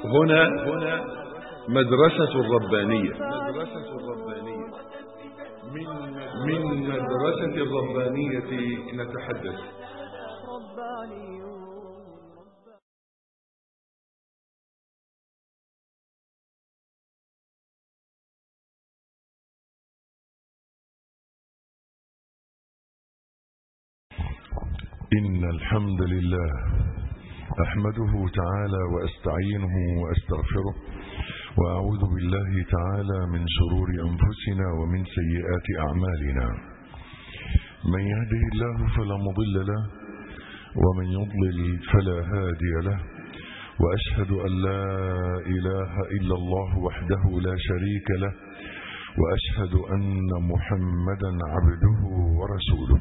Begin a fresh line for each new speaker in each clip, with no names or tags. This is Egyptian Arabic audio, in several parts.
هنا مدرسة الربانية مدرسة الربانية من مدرسة الربانية نتحدث
إن الحمد لله أحمده تعالى وأستعينه وأستغفره وأعوذ بالله تعالى من شرور أنفسنا ومن سيئات أعمالنا من يهده الله فلا مضل له ومن يضلل فلا هادي له وأشهد أن لا إله إلا الله وحده لا شريك له وأشهد أن محمدا عبده ورسوله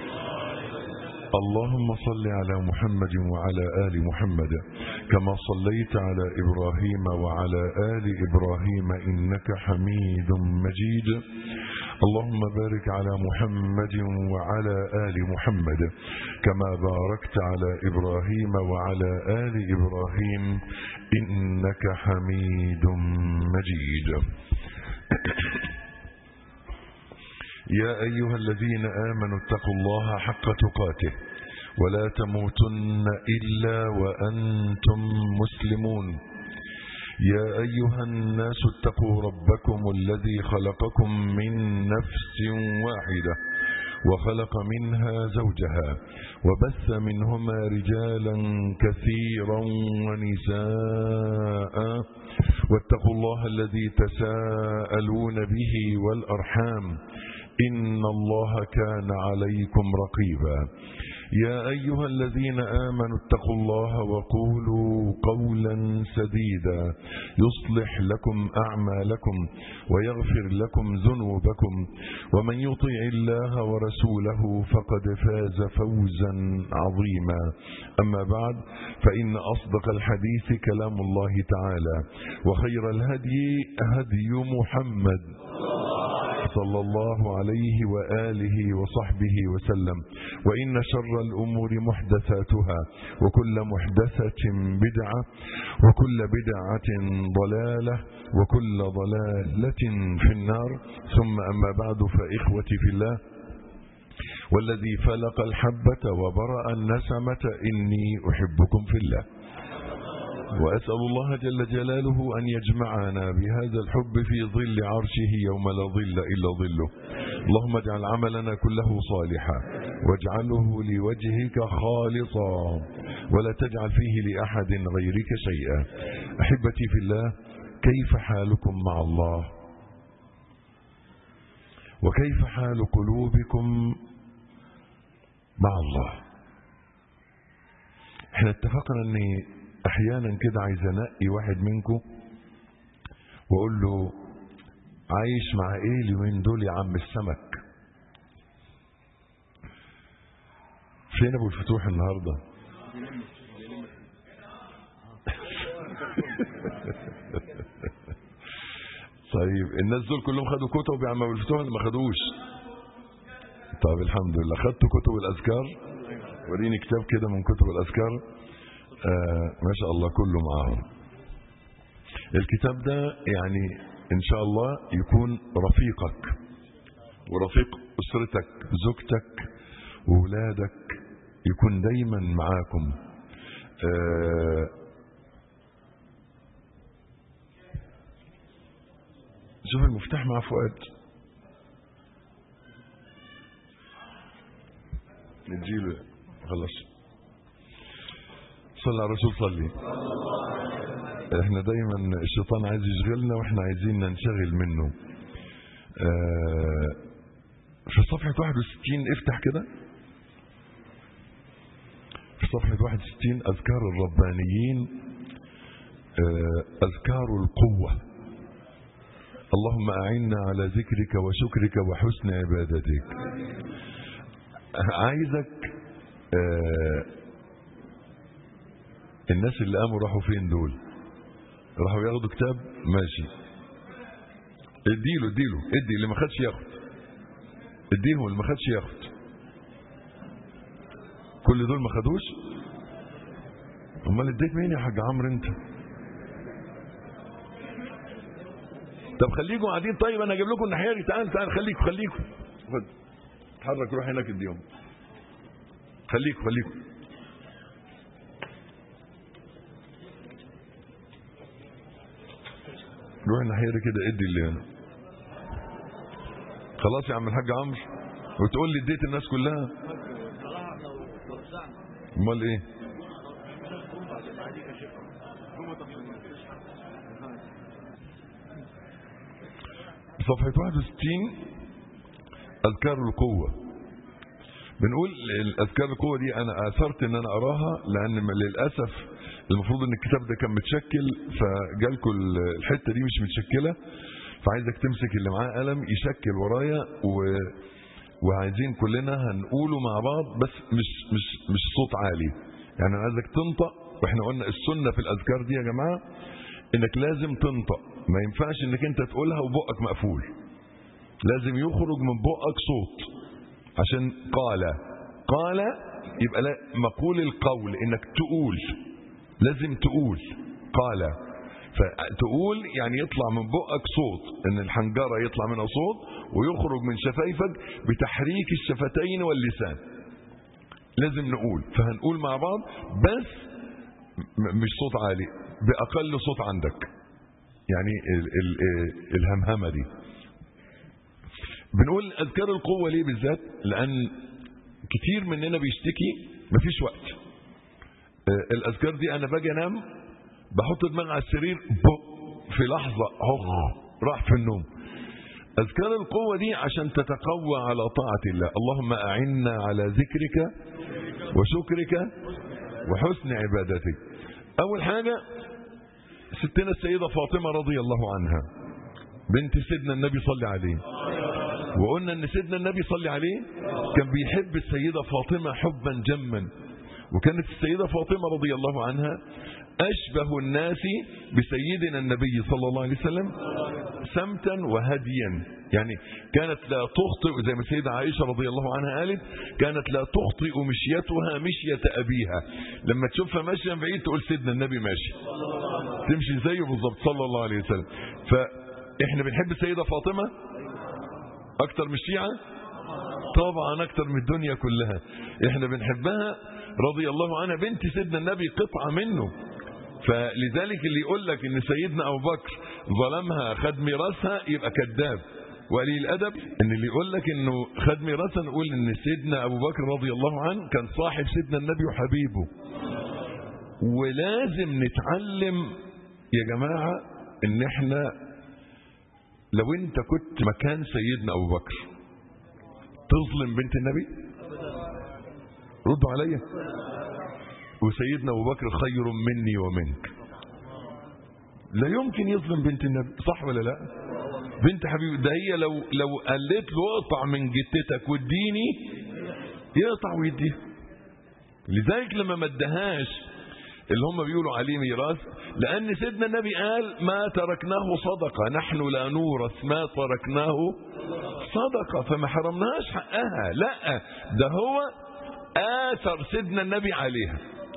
اللهم صل على محمد وعلى آل محمد كما صليت على إبراهيم وعلى آل إبراهيم إنك حميد مجيد اللهم بارك على محمد وعلى آل محمد كما باركت على إبراهيم وعلى آل إبراهيم إنك حميد مجيد يا أيها الذين آمنوا اتقوا الله حق تقاته ولا تموتن إلا وأنتم مسلمون يا أيها الناس اتقوا ربكم الذي خلقكم من نفس واحدة وخلق منها زوجها وبث منهما رجالا كثيرا ونساء واتقوا الله الذي تساءلون به والأرحام إن الله كان عليكم رقيبا يا أيها الذين آمنوا اتقوا الله وقولوا قولا سديدا يصلح لكم أعمالكم ويغفر لكم ذنوبكم ومن يطيع الله ورسوله فقد فاز فوزا عظيما أما بعد فإن أصدق الحديث كلام الله تعالى وخير الهدي هدي محمد صلى الله عليه وآله وصحبه وسلم وإن شر الأمور محدثاتها وكل محدثة بدعة وكل بدعة ضلالة وكل ضلالة في النار ثم أما بعد فإخوتي في الله والذي فلق الحبة وبرأ النسمة إني أحبكم في الله وأسأل الله جل جلاله أن يجمعنا بهذا الحب في ظل عرشه يوم لا ظل إلا ظله اللهم اجعل عملنا كله صالحا واجعله لوجهك خالصا ولا تجعل فيه لأحد غيرك شيئا أحبتي في الله كيف حالكم مع الله وكيف حال قلوبكم مع الله احنا اتفقنا ان احيانا كده عايز انقي واحد منكم واقول له عايش مع ايه اليومين دول يا عم السمك فين ابو الفتوح النهارده طيب الناس دول كلهم خدوا كتب يا عم ابو الفتوح ولا ما خدوش طب الحمد لله خدتوا كتب الاذكار وريني كتاب كده من كتب الاذكار آه ما شاء الله كله معاهم الكتاب ده يعني ان شاء الله يكون رفيقك ورفيق اسرتك زوجتك وولادك يكون دايما معاكم آه شوف المفتاح مع فؤاد نديله خلاص صلى على الرسول صلي احنا دايما الشيطان عايز يشغلنا واحنا عايزين ننشغل منه اه في صفحة 61 افتح كده في صفحة 61 أذكار الربانيين اه أذكار القوة اللهم أعنا على ذكرك وشكرك وحسن عبادتك عايزك اه الناس اللي قاموا راحوا فين دول راحوا ياخدوا كتاب ماشي اديله اديله ادي اللي ما خدش ياخد اديهم اللي ما خدش ياخد كل دول ما خدوش امال اديت مين يا حاج عمرو انت طب خليكم قاعدين طيب انا اجيب لكم النحياري تعال تعال خليكم خليكم خد اتحرك روح هناك اديهم خليكم خليكم روح الناحيه كده ادي اللي هنا خلاص يا عم الحاج عمرو وتقول لي اديت الناس كلها امال ايه صفحة 61 أذكار القوة بنقول الأذكار القوة دي أنا آثرت إن أنا أراها لأن للأسف المفروض إن الكتاب ده كان متشكل فجالكوا الحتة دي مش متشكلة فعايزك تمسك اللي معاه قلم يشكل ورايا و... وعايزين كلنا هنقوله مع بعض بس مش مش مش صوت عالي يعني انا عايزك تنطق واحنا قلنا السنه في الاذكار دي يا جماعه انك لازم تنطق ما ينفعش انك انت تقولها وبقك مقفول لازم يخرج من بقك صوت عشان قال قال يبقى لا مقول القول انك تقول لازم تقول قال فتقول يعني يطلع من بقك صوت ان الحنجره يطلع منها صوت ويخرج من شفايفك بتحريك الشفتين واللسان لازم نقول فهنقول مع بعض بس مش صوت عالي باقل صوت عندك يعني ال ال الهمهمه دي بنقول اذكار القوه ليه بالذات لان كتير مننا بيشتكي مفيش وقت الاذكار دي انا باجي انام بحط دماغي على السرير في لحظه اهو راح في النوم اذكار القوه دي عشان تتقوى على طاعه الله اللهم اعنا على ذكرك وشكرك وحسن عبادتك اول حاجه ستنا السيده فاطمه رضي الله عنها بنت سيدنا النبي صلى عليه وقلنا ان سيدنا النبي صلى عليه كان بيحب السيده فاطمه حبا جما وكانت السيده فاطمه رضي الله عنها أشبه الناس بسيدنا النبي صلى الله عليه وسلم سمتا وهديا يعني كانت لا تخطئ زي ما السيدة عائشة رضي الله عنها قالت كانت لا تخطئ مشيتها مشية أبيها لما تشوفها ماشية بعيد تقول سيدنا النبي ماشي تمشي زيه بالظبط صلى الله عليه وسلم فإحنا بنحب السيدة فاطمة أكتر من الشيعة طبعا أكتر من الدنيا كلها إحنا بنحبها رضي الله عنها بنت سيدنا النبي قطعة منه فلذلك اللي يقول لك ان سيدنا ابو بكر ظلمها خد ميراثها يبقى كذاب وقليل الادب ان اللي يقول لك انه خد ميراثها نقول ان سيدنا ابو بكر رضي الله عنه كان صاحب سيدنا النبي وحبيبه ولازم نتعلم يا جماعه ان احنا لو انت كنت مكان سيدنا ابو بكر تظلم بنت النبي ردوا عليا وسيدنا ابو بكر خير مني ومنك لا يمكن يظلم بنت النبي صح ولا لا بنت حبيبي ده هي لو لو قالت له اقطع من جتتك واديني يقطع ويديها لذلك لما ما ادهاش اللي هم بيقولوا عليه ميراث لان سيدنا النبي قال ما تركناه صدقه نحن لا نورث ما تركناه صدقه فما حرمناش حقها لا ده هو آثر سيدنا النبي عليها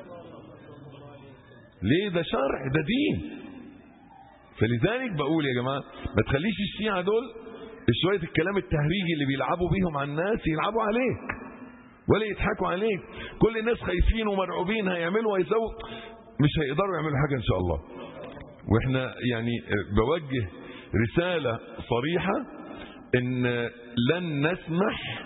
ليه ده شرع ده دين فلذلك بقول يا جماعة ما تخليش الشيعة دول شوية الكلام التهريجي اللي بيلعبوا بيهم على الناس يلعبوا عليك ولا يضحكوا عليك كل الناس خايفين ومرعوبين هيعملوا ويسووا مش هيقدروا يعملوا حاجة ان شاء الله واحنا يعني بوجه رسالة صريحة ان لن نسمح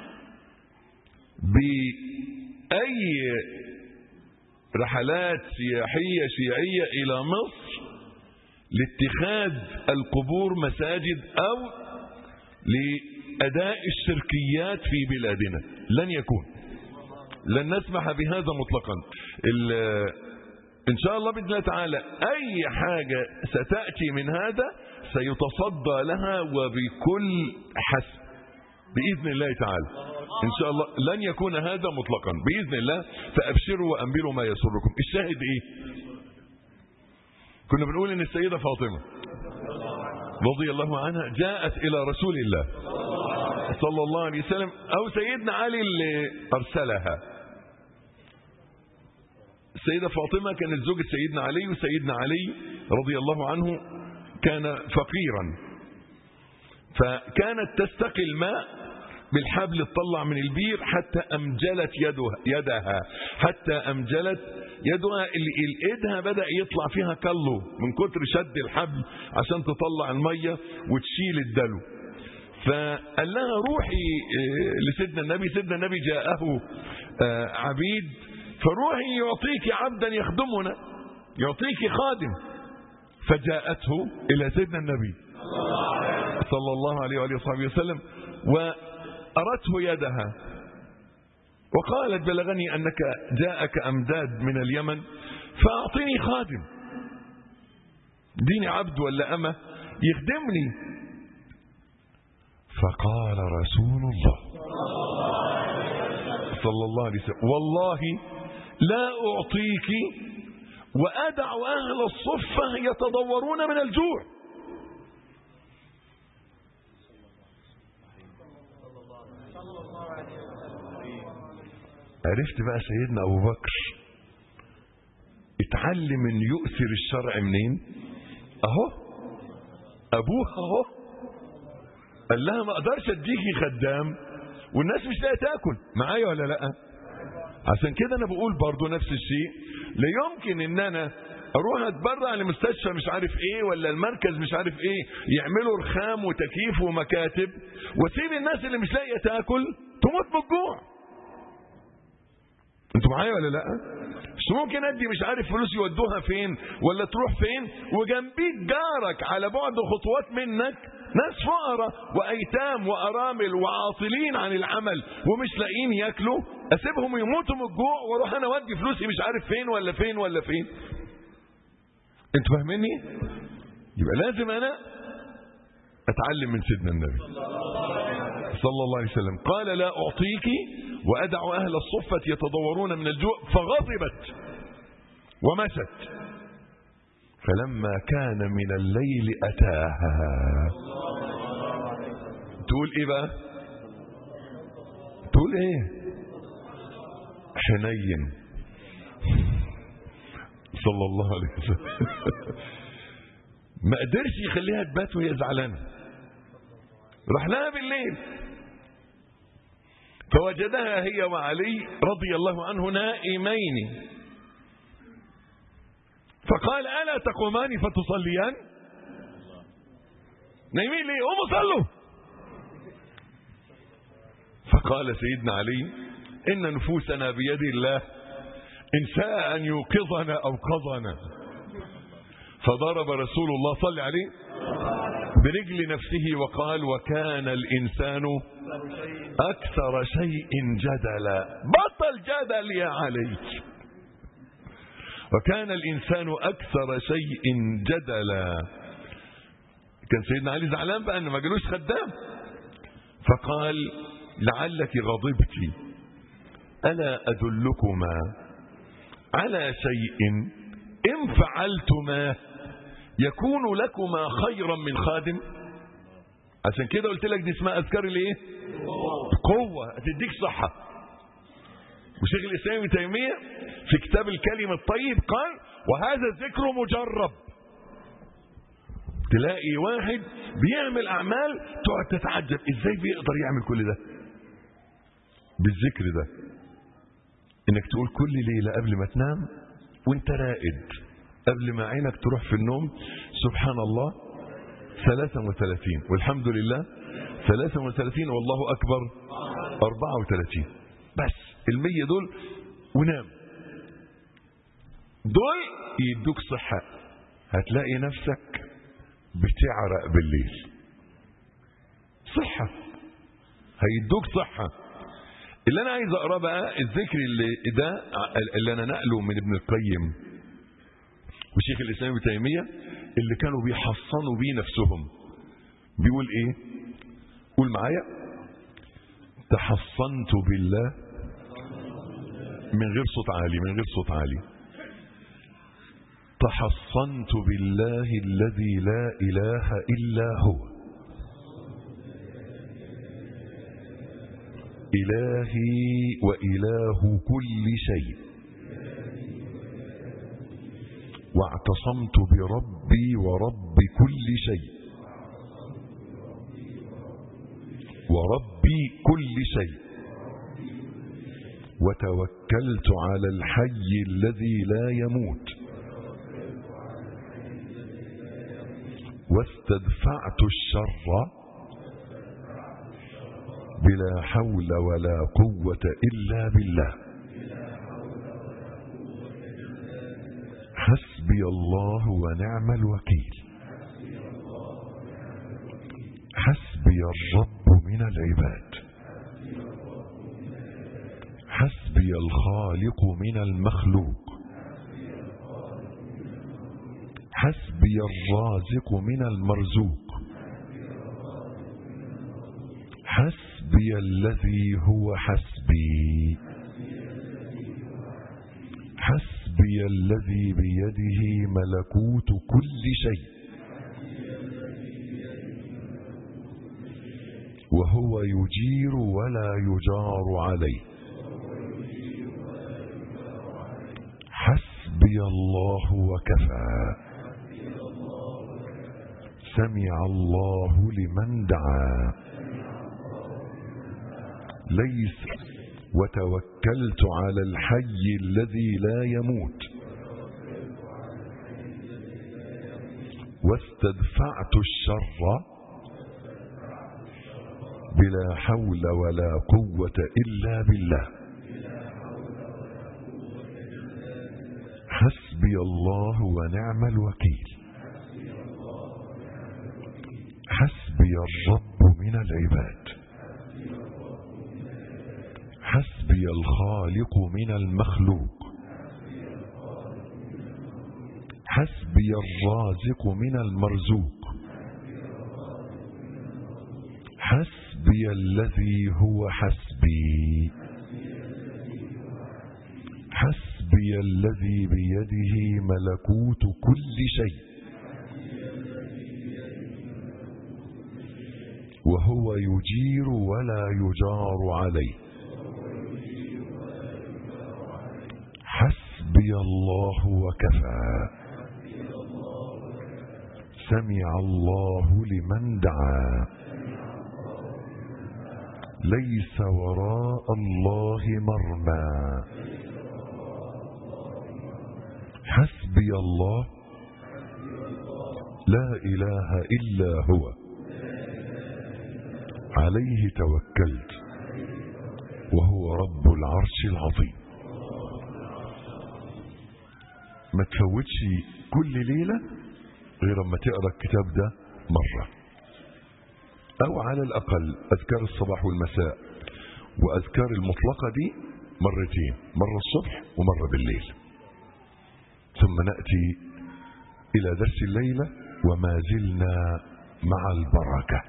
بأي رحلات سياحية شيعية إلى مصر لاتخاذ القبور مساجد أو لأداء الشركيات في بلادنا لن يكون لن نسمح بهذا مطلقا إن شاء الله بإذن الله تعالى أي حاجة ستأتي من هذا سيتصدى لها وبكل حسب بإذن الله تعالى إن شاء الله لن يكون هذا مطلقا بإذن الله فأبشروا وأنبلوا ما يسركم الشاهد إيه كنا بنقول إن السيدة فاطمة رضي الله عنها جاءت إلى رسول الله صلى الله عليه وسلم أو سيدنا علي اللي أرسلها السيدة فاطمة كانت زوجة سيدنا علي وسيدنا علي رضي الله عنه كان فقيرا فكانت تستقي الماء بالحبل تطلع من البير حتى أمجلت يدها, يدها حتى أمجلت يدها ايدها بدأ يطلع فيها كله من كتر شد الحبل عشان تطلع المية وتشيل الدلو فقال لها روحي لسيدنا النبي سيدنا النبي جاءه عبيد فروحي يعطيك عبدا يخدمنا يعطيك خادم فجاءته إلى سيدنا النبي صلى الله عليه وآله وصحبه وسلم وأرته يدها وقالت بلغني أنك جاءك أمداد من اليمن فأعطني خادم ديني عبد ولا أمة يخدمني فقال رسول الله صلى الله عليه وسلم والله لا أعطيك وأدع أهل الصفة يتضورون من الجوع عرفت بقى سيدنا أبو بكر اتعلم ان يؤثر الشرع منين اهو ابوها اهو قال لها ما اقدرش اديكي خدام والناس مش لاقيه تاكل معايا ولا لا عشان كده انا بقول برضو نفس الشيء لا يمكن ان انا اروح اتبرع لمستشفى مش عارف ايه ولا المركز مش عارف ايه يعملوا رخام وتكييف ومكاتب واسيب الناس اللي مش لاقيه تاكل تموت من الجوع انتوا معايا ولا لا مش ممكن ادي مش عارف فلوس يودوها فين ولا تروح فين وجنبيك جارك على بعد خطوات منك ناس فقراء وايتام وارامل وعاطلين عن العمل ومش لاقيين ياكلوا اسيبهم يموتوا من الجوع واروح انا اودي فلوسي مش عارف فين ولا فين ولا فين انتوا فاهميني يبقى لازم انا اتعلم من سيدنا النبي صلى الله عليه وسلم قال لا اعطيك وادع اهل الصفه يتضورون من الجوع فغضبت ومست فلما كان من الليل اتاها تقول ايه بقى تقول ايه حنين صلى الله عليه وسلم ما قدرش يخليها تبات وهي زعلانه راح لها بالليل فوجدها هي وعلي رضي الله عنه نائمين فقال ألا تقومان فتصليان نايمين ليه قوموا صلوا فقال سيدنا علي إن نفوسنا بيد الله إن شاء أن يوقظنا أوقظنا فضرب رسول الله صلى عليه برجل نفسه وقال وكان الإنسان أكثر شيء جدلا بطل جدل يا علي وكان الإنسان أكثر شيء جدلا كان سيدنا علي زعلان بقى أنه ما جالوش خدام فقال لعلك غضبت ألا أدلكما على شيء إن فعلتما يكون لكما خيرا من خادم عشان كده قلت لك دي اسمها أذكار الايه قوة هتديك صحة وشيخ الإسلام ابن تيمية في كتاب الكلم الطيب قال وهذا الذكر مجرب تلاقي واحد بيعمل أعمال تقعد تتعجب إزاي بيقدر يعمل كل ده بالذكر ده إنك تقول كل ليلة قبل ما تنام وانت رائد قبل ما عينك تروح في النوم سبحان الله 33 والحمد لله 33 والله أكبر 34 بس المية دول ونام دول يدوك صحة هتلاقي نفسك بتعرق بالليل صحة هيدوك صحة اللي انا عايز اقراه بقى الذكر اللي ده اللي انا نقله من ابن القيم وشيخ الاسلام ابن تيميه اللي كانوا بيحصنوا بيه نفسهم بيقول ايه قول معايا تحصنت بالله من غير صوت عالي من غير صوت عالي تحصنت بالله الذي لا اله الا هو إلهي وإله كل شيء واعتصمت بربي ورب كل شيء ورب كل شيء وتوكلت على الحي الذي لا يموت واستدفعت الشر بلا حول ولا قوة إلا بالله حسبي الله ونعم الوكيل حسبي الرب من العباد حسبي الخالق من المخلوق حسبي الرازق من المرزوق حسبي الذي هو حسبي حسبي الذي بيده ملكوت كل شيء وهو يجير ولا يجار عليه حسبي الله وكفى سمع الله لمن دعا ليس وتوكلت على الحي الذي لا يموت واستدفعت الشر بلا حول ولا قوة إلا بالله حسبي الله ونعم الوكيل حسبي الرب من العباد حسبي الخالق من المخلوق حسبي الرازق من المرزوق حسبي الذي هو حسبي حسبي الذي بيده ملكوت كل شيء وهو يجير ولا يجار عليه حسبي الله وكفى سمع الله لمن دعا ليس وراء الله مرمى حسبي الله لا إله إلا هو عليه توكلت وهو رب العرش العظيم ما تفوتش كل ليلة غير اما تقرا الكتاب ده مرة او على الاقل اذكار الصباح والمساء واذكار المطلقة دي مرتين مرة الصبح ومرة بالليل ثم نأتي الى درس الليلة وما زلنا مع البركة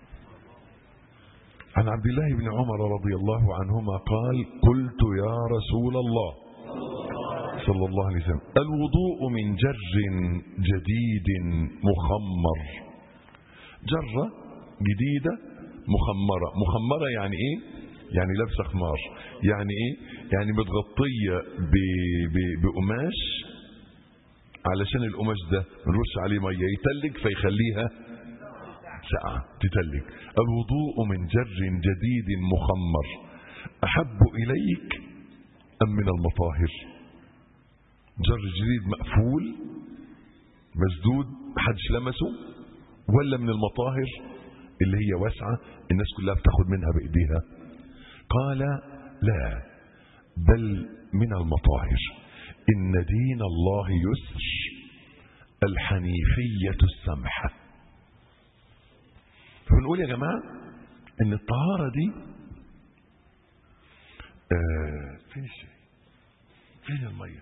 عن عبد الله بن عمر رضي الله عنهما قال قلت يا رسول الله صلى الله عليه وسلم الوضوء من جر جديد مخمر جرة جديدة مخمرة مخمرة يعني ايه يعني لابسة خمار يعني ايه يعني متغطية ب... ب... بقماش علشان القماش ده نرش عليه مية يتلج فيخليها ساعة تتلج الوضوء من جر جديد مخمر أحب إليك أم من المطاهر جر جديد مقفول مسدود محدش لمسه ولا من المطاهر اللي هي واسعة الناس كلها بتاخد منها بإيديها قال لا بل من المطاهر إن دين الله يسر الحنيفية السمحة فبنقول يا جماعة إن الطهارة دي آه فين الشيء فين الميه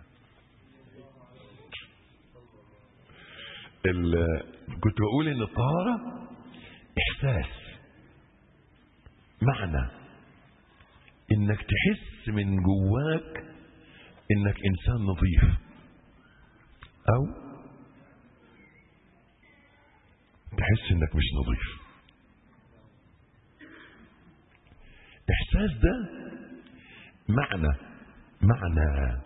كنت بقول ان الطهارة احساس معنى انك تحس من جواك انك انسان نظيف او تحس انك مش نظيف احساس ده معنى معنى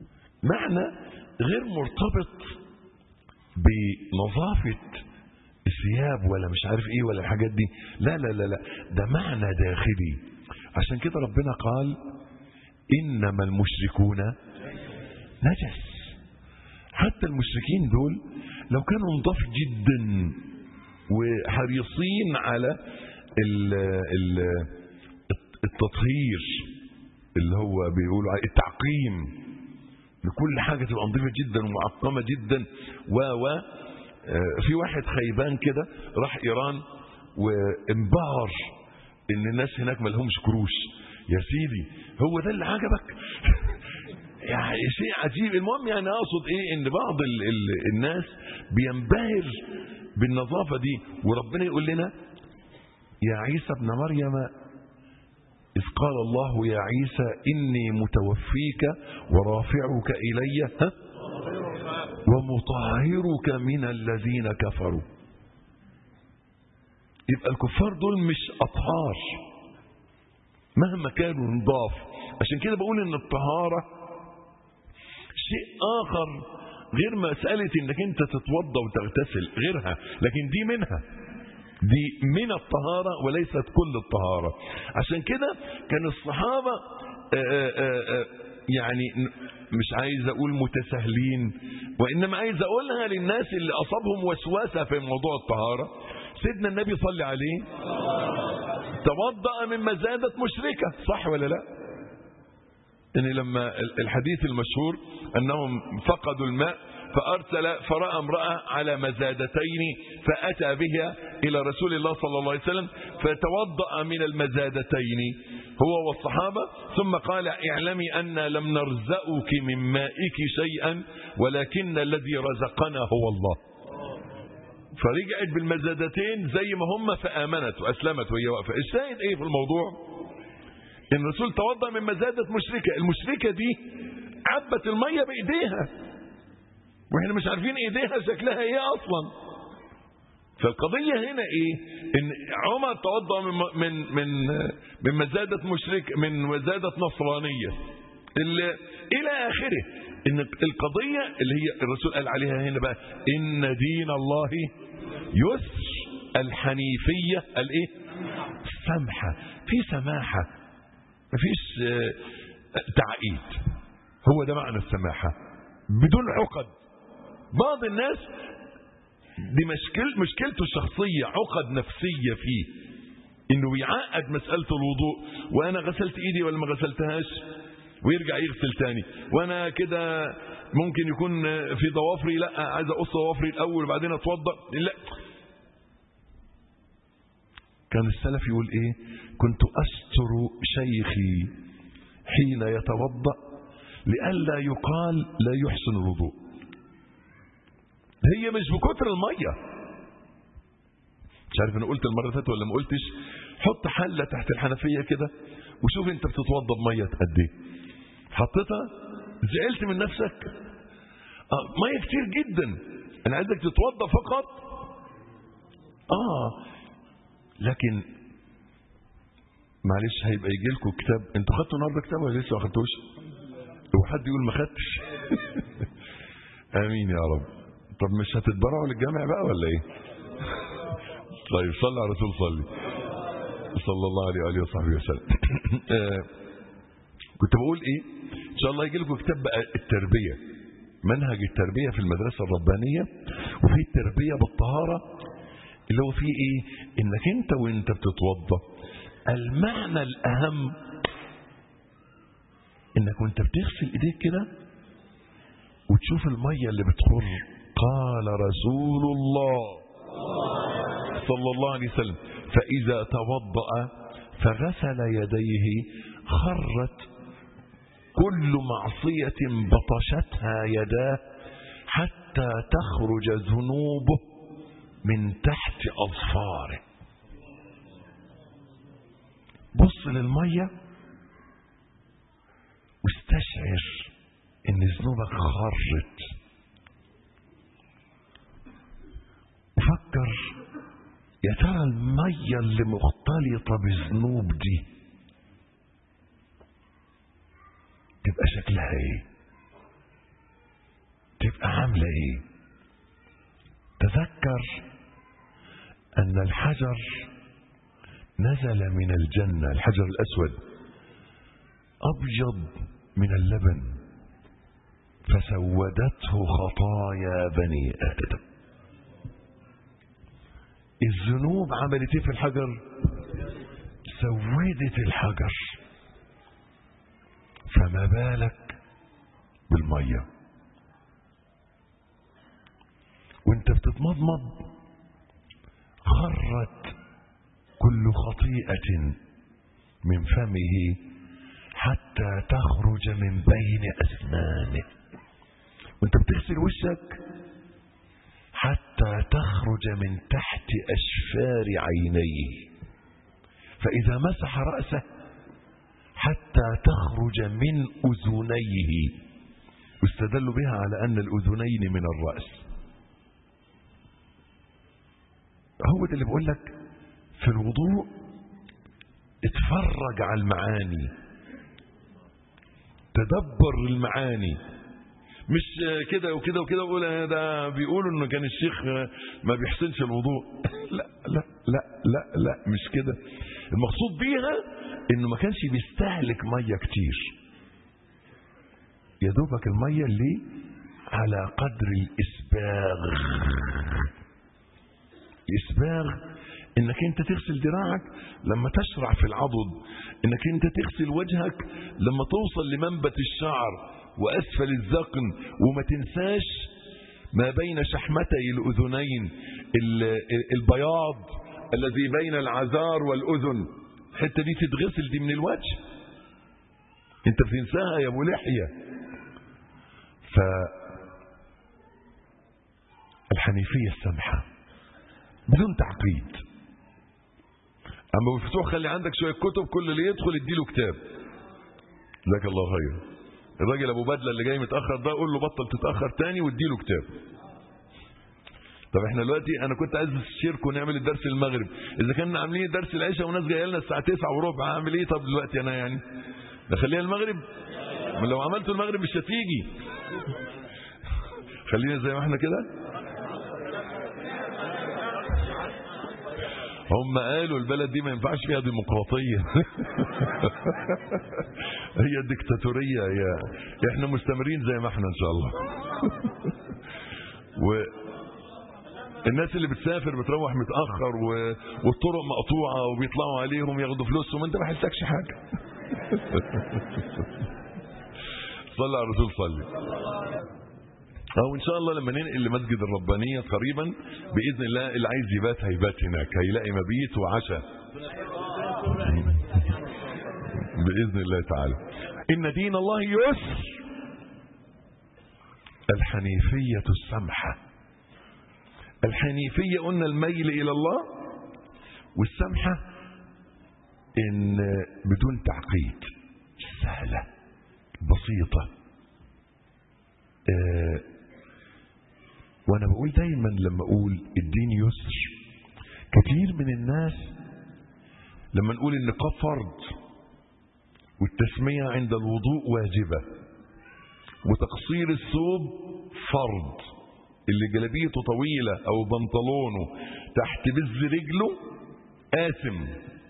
معنى غير مرتبط بنظافة الثياب ولا مش عارف ايه ولا الحاجات دي لا لا لا لا ده معنى داخلي عشان كده ربنا قال انما المشركون نجس حتى المشركين دول لو كانوا نضاف جدا وحريصين على ال ال التطهير اللي هو بيقولوا عليه التعقيم لكل حاجة تبقى نظيفة جدا ومعقمة جدا و و في واحد خيبان كده راح إيران وانبهر إن الناس هناك ما لهمش كروش يا سيدي هو ده اللي عجبك يعني شيء عجيب المهم يعني اقصد ايه ان بعض ال ال الناس بينبهر بالنظافه دي وربنا يقول لنا يا عيسى ابن مريم اذ قال الله يا عيسى اني متوفيك ورافعك الي ها ومطهرك من الذين كفروا يبقى الكفار دول مش اطهار مهما كانوا نضاف عشان كده بقول ان الطهاره شيء آخر غير مسألة انك انت تتوضى وتغتسل غيرها لكن دي منها دي من الطهارة وليست كل الطهارة عشان كده كان الصحابة آآ آآ يعني مش عايز اقول متساهلين وانما عايز اقولها للناس اللي اصابهم وسوسة في موضوع الطهارة سيدنا النبي صلى عليه توضأ من مزادة مشركة صح ولا لا ان لما الحديث المشهور انهم فقدوا الماء فارسل فراى امراه على مزادتين فاتى بها الى رسول الله صلى الله عليه وسلم فتوضا من المزادتين هو والصحابه ثم قال اعلمي ان لم نرزقك من مائك شيئا ولكن الذي رزقنا هو الله فرجعت بالمزادتين زي ما هم فامنت واسلمت وهي واقفه الشاهد ايه في الموضوع ان الرسول توضا من مزاده مشركه المشركه دي عبت الميه بايديها واحنا مش عارفين ايديها شكلها ايه اصلا فالقضيه هنا ايه ان عمر توضا من من من من مزاده مشرك من مزاده نصرانيه الى اخره ان القضيه اللي هي الرسول قال عليها هنا بقى ان دين الله يسر الحنيفيه الايه سمحه في سماحه مفيش تعقيد هو ده معنى السماحة بدون عقد بعض الناس دي مشكل مشكلته الشخصية عقد نفسية فيه انه بيعقد مسألة الوضوء وانا غسلت ايدي ولا ما غسلتهاش ويرجع يغسل تاني وانا كده ممكن يكون في ضوافري لا عايز اقص ضوافري الاول وبعدين اتوضا لا كان السلف يقول ايه كنت استر شيخي حين يتوضا لئلا يقال لا يحسن الوضوء هي مش بكتر الميه مش عارف انا قلت المره اللي فاتت ولا ما قلتش حط حله تحت الحنفيه كده وشوف انت بتتوضى بميه قد ايه حطيتها زعلت من نفسك اه ميه كتير جدا انا عايزك تتوضى فقط اه لكن معلش هيبقى يجي لكم كتاب انتوا خدتوا النهارده كتاب ولا لسه ما خدتوش؟ هو حد يقول ما خدتش امين يا رب طب مش هتتبرعوا للجامع بقى ولا ايه؟ طيب صلى على الرسول صلي صلى الله عليه واله وصحبه وسلم كنت بقول ايه؟ ان شاء الله يجي لكم كتاب بقى التربيه منهج التربيه في المدرسه الربانيه وفي التربيه بالطهاره اللي هو فيه ايه انك انت وانت بتتوضا المعنى الاهم انك وانت بتغسل ايديك كده وتشوف الميه اللي بتخر قال رسول الله صلى الله عليه وسلم فاذا توضا فغسل يديه خرت كل معصيه بطشتها يداه حتى تخرج ذنوبه من تحت أظفاره بص للمية واستشعر ان ذنوبك خرت وفكر يا ترى المية اللي مختلطة بذنوب دي تبقى شكلها ايه تبقى عاملة ايه تذكر أن الحجر نزل من الجنة الحجر الأسود أبيض من اللبن فسودته خطايا بني آدم الذنوب عملت ايه في الحجر سودت الحجر فما بالك بالميه وانت بتتمضمض خرت كل خطيئة من فمه حتى تخرج من بين أسنانه وانت بتغسل وشك حتى تخرج من تحت أشفار عينيه فإذا مسح رأسه حتى تخرج من أذنيه واستدلوا بها على أن الأذنين من الرأس هو ده اللي بقول لك في الوضوء اتفرج على المعاني تدبر المعاني مش كده وكده وكده وقول ده بيقولوا انه كان الشيخ ما بيحسنش الوضوء لا لا لا لا لا مش كده المقصود بيها انه ما كانش بيستهلك ميه كتير يا دوبك الميه اللي على قدر الاسباغ الاسباغ انك انت تغسل دراعك لما تشرع في العضد انك انت تغسل وجهك لما توصل لمنبت الشعر واسفل الذقن وما تنساش ما بين شحمتي الاذنين البياض الذي بين العذار والاذن الحته دي تتغسل دي من الوجه انت بتنساها يا ابو لحيه ف الحنيفيه السمحه بدون تعقيد اما بالفتوح خلي عندك شويه كتب كل اللي يدخل اديله كتاب جزاك الله خير الراجل ابو بدله اللي جاي متاخر ده قول له بطل تتاخر تاني واديله كتاب طب احنا دلوقتي انا كنت عايز استشيركم نعمل الدرس المغرب اذا كنا عاملين درس العشاء وناس جايه لنا الساعه 9 وربع اعمل ايه طب دلوقتي انا يعني نخليها المغرب ما لو عملته المغرب مش هتيجي خلينا زي ما احنا كده هم قالوا البلد دي ما ينفعش فيها ديمقراطية هي ديكتاتورية يا احنا مستمرين زي ما احنا ان شاء الله و الناس اللي بتسافر بتروح متأخر و... والطرق مقطوعة وبيطلعوا عليهم ياخدوا فلوسهم انت ما حسكش حاجة صلى على الرسول صلي أو إن شاء الله لما ننقل لمسجد الربانية قريبا بإذن الله اللي عايز يبات هيبات هناك هيلاقي مبيت وعشاء بإذن الله تعالى إن دين الله يسر الحنيفية السمحة الحنيفية قلنا الميل إلى الله والسمحة إن بدون تعقيد سهلة بسيطة آه وانا بقول دايما لما اقول الدين يسر كثير من الناس لما نقول النقاب فرض والتسمية عند الوضوء واجبة وتقصير الثوب فرض اللي جلبيته طويلة او بنطلونه تحت بز رجله آثم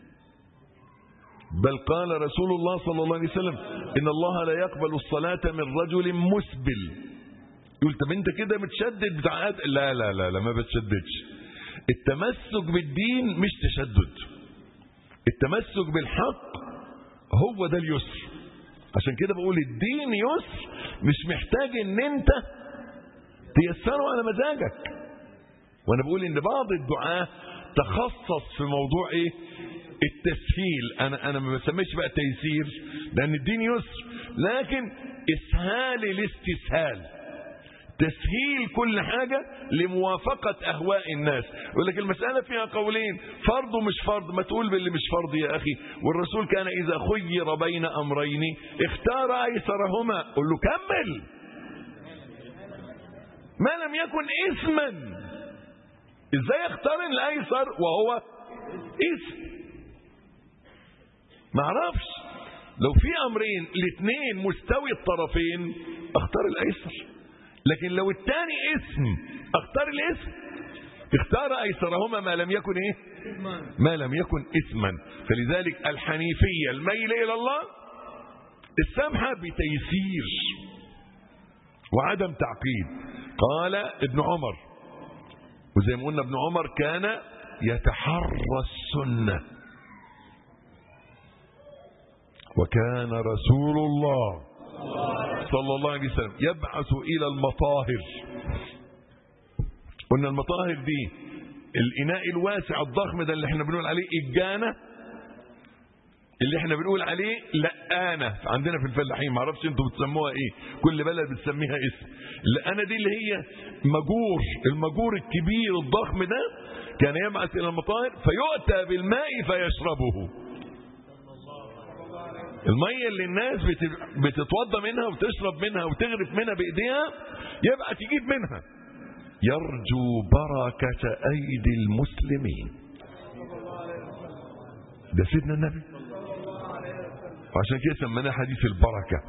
بل قال رسول الله صلى الله عليه وسلم إن الله لا يقبل الصلاة من رجل مسبل يقول طب انت كده متشدد بتاع لا لا لا لا ما بتشددش التمسك بالدين مش تشدد التمسك بالحق هو ده اليسر عشان كده بقول الدين يسر مش محتاج ان انت تيسره على مزاجك وانا بقول ان بعض الدعاة تخصص في موضوع ايه التسهيل انا انا ما بسميش بقى تيسير لان الدين يسر لكن اسهال الاستسهال تسهيل كل حاجة لموافقة أهواء الناس يقول لك المسألة فيها قولين فرض ومش فرض ما تقول باللي مش فرض يا أخي والرسول كان إذا خير بين أمرين اختار أيسرهما قل له كمل ما لم يكن إثما إزاي اختار الأيسر وهو إثم ما اعرفش لو في أمرين الاثنين مستوي الطرفين اختار الأيسر لكن لو الثاني اسم اختار الاسم اختار ايسرهما ما لم يكن ايه ما لم يكن اثما فلذلك الحنيفيه الميل الى الله السمحه بتيسير وعدم تعقيد قال ابن عمر وزي ما قلنا ابن عمر كان يتحرى السنه وكان رسول الله صلى الله عليه وسلم يبعث الى المطاهر قلنا المطاهر دي الاناء الواسع الضخم ده اللي احنا بنقول عليه الجانه اللي احنا بنقول عليه لقانه عندنا في الفلاحين ما اعرفش انتوا بتسموها ايه كل بلد بتسميها اسم اللقانه دي اللي هي مجور المجور الكبير الضخم ده كان يبعث الى المطاهر فيؤتى بالماء فيشربه الميه اللي الناس بتتوضى منها وتشرب منها وتغرف منها بايديها يبقى تجيب منها يرجو بركة أيدي المسلمين ده سيدنا النبي وعشان كده سميناه حديث البركة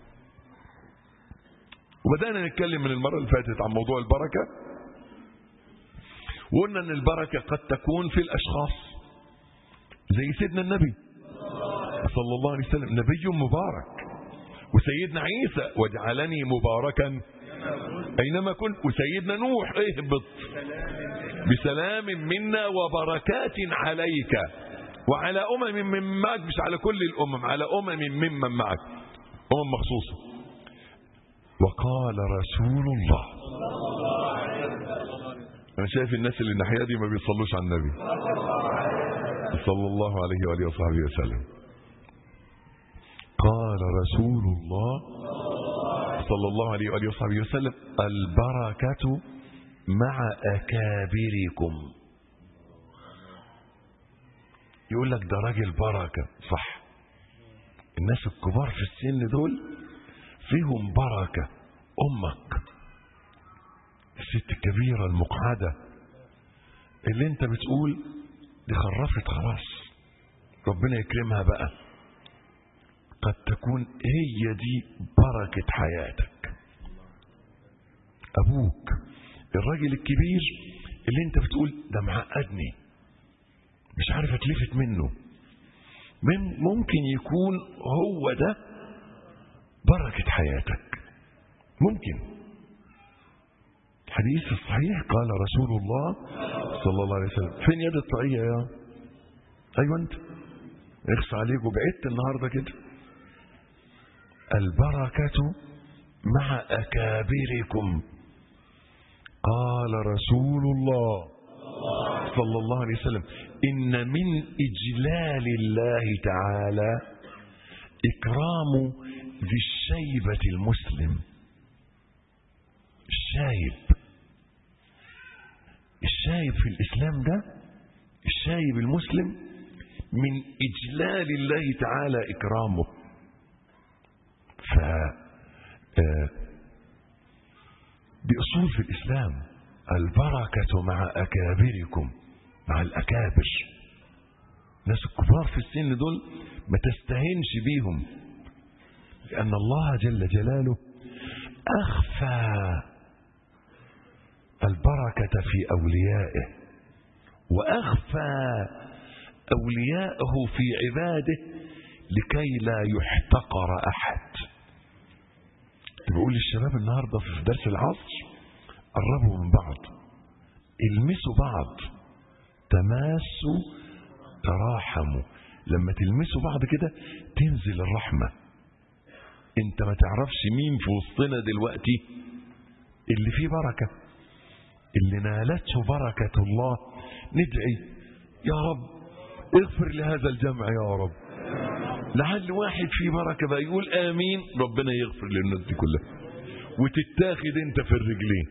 وبدأنا نتكلم من المرة اللي فاتت عن موضوع البركة وقلنا ان البركة قد تكون في الأشخاص زي سيدنا النبي صلى الله عليه وسلم نبي مبارك وسيدنا عيسى واجعلني مباركا أينما كنت وسيدنا نوح اهبط بسلام منا وبركات عليك وعلى أمم من معك مش على كل الأمم على أمم ممن معك أمم مخصوصة وقال رسول الله أنا شايف الناس اللي الناحية دي ما بيصلوش على النبي صلى الله عليه وآله وصحبه وسلم قال رسول الله صلى الله عليه وآله وصحبه وسلم البركة مع أكابركم يقول لك ده راجل بركة صح الناس الكبار في السن دول فيهم بركة أمك الست الكبيرة المقعدة اللي انت بتقول دي خرفت خلاص ربنا يكرمها بقى قد تكون هي دي بركة حياتك أبوك الراجل الكبير اللي انت بتقول ده معقدني مش عارف اتلفت منه ممكن يكون هو ده بركة حياتك ممكن الحديث الصحيح قال رسول الله صلى الله عليه وسلم فين يد الطاقية يا ايوه انت اخص عليك وبعدت النهارده كده البركة مع أكابركم قال رسول الله صلى الله عليه وسلم إن من إجلال الله تعالى إكرام ذي الشيبة المسلم الشايب الشايب في الإسلام ده الشايب المسلم من إجلال الله تعالى إكرامه ف دي أصول في الإسلام البركة مع أكابركم مع الأكابر ناس الكبار في السن دول ما تستهنش بيهم لأن الله جل جلاله أخفى البركة في أوليائه وأخفى أولياءه في عباده لكي لا يحتقر أحد بقول للشباب النهاردة في درس العصر قربوا من بعض المسوا بعض تماسوا تراحموا لما تلمسوا بعض كده تنزل الرحمة انت ما تعرفش مين في وسطنا دلوقتي اللي فيه بركة اللي نالته بركة الله ندعي يا رب اغفر لهذا الجمع يا رب لعل واحد فيه بركة بقى يقول آمين ربنا يغفر للناس دي كلها وتتاخد انت في الرجلين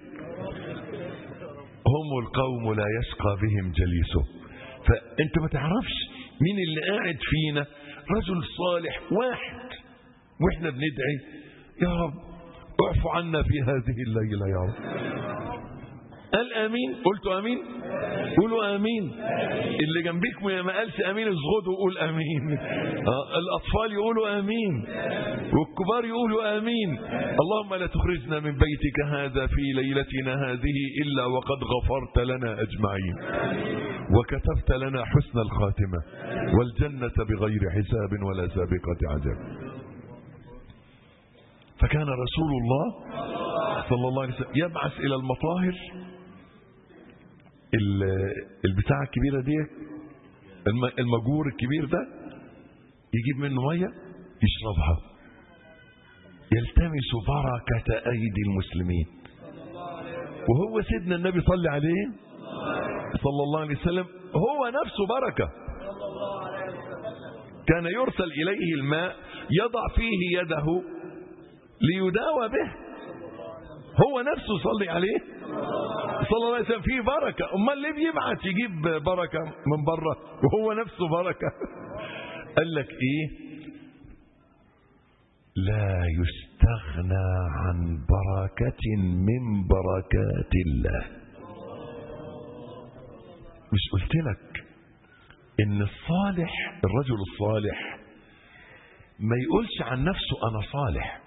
هم القوم لا يشقى بهم جليسه فانت ما تعرفش مين اللي قاعد فينا رجل صالح واحد واحنا بندعي يا رب اعف عنا في هذه الليلة يا رب قال امين قلت امين قولوا امين اللي جنبيك ما قالش امين اصغدوا وقول امين آه الاطفال يقولوا امين والكبار يقولوا امين اللهم لا تخرجنا من بيتك هذا في ليلتنا هذه الا وقد غفرت لنا اجمعين وكتبت لنا حسن الخاتمه والجنه بغير حساب ولا سابقه عذاب فكان رسول الله صلى الله عليه وسلم يبعث الى المطاهر البتاعة الكبيرة دي المجور الكبير ده يجيب منه مية يشربها يلتمس بركة أيدي المسلمين وهو سيدنا النبي صلى عليه صلى الله عليه وسلم هو نفسه بركة كان يرسل إليه الماء يضع فيه يده ليداوى به هو نفسه صلي عليه صلى الله عليه وسلم فيه بركة أمال ليه بيبعت يجيب بركة من بره وهو نفسه بركة قال لك إيه لا يستغنى عن بركة من بركات الله مش قلت لك ان الصالح الرجل الصالح ما يقولش عن نفسه انا صالح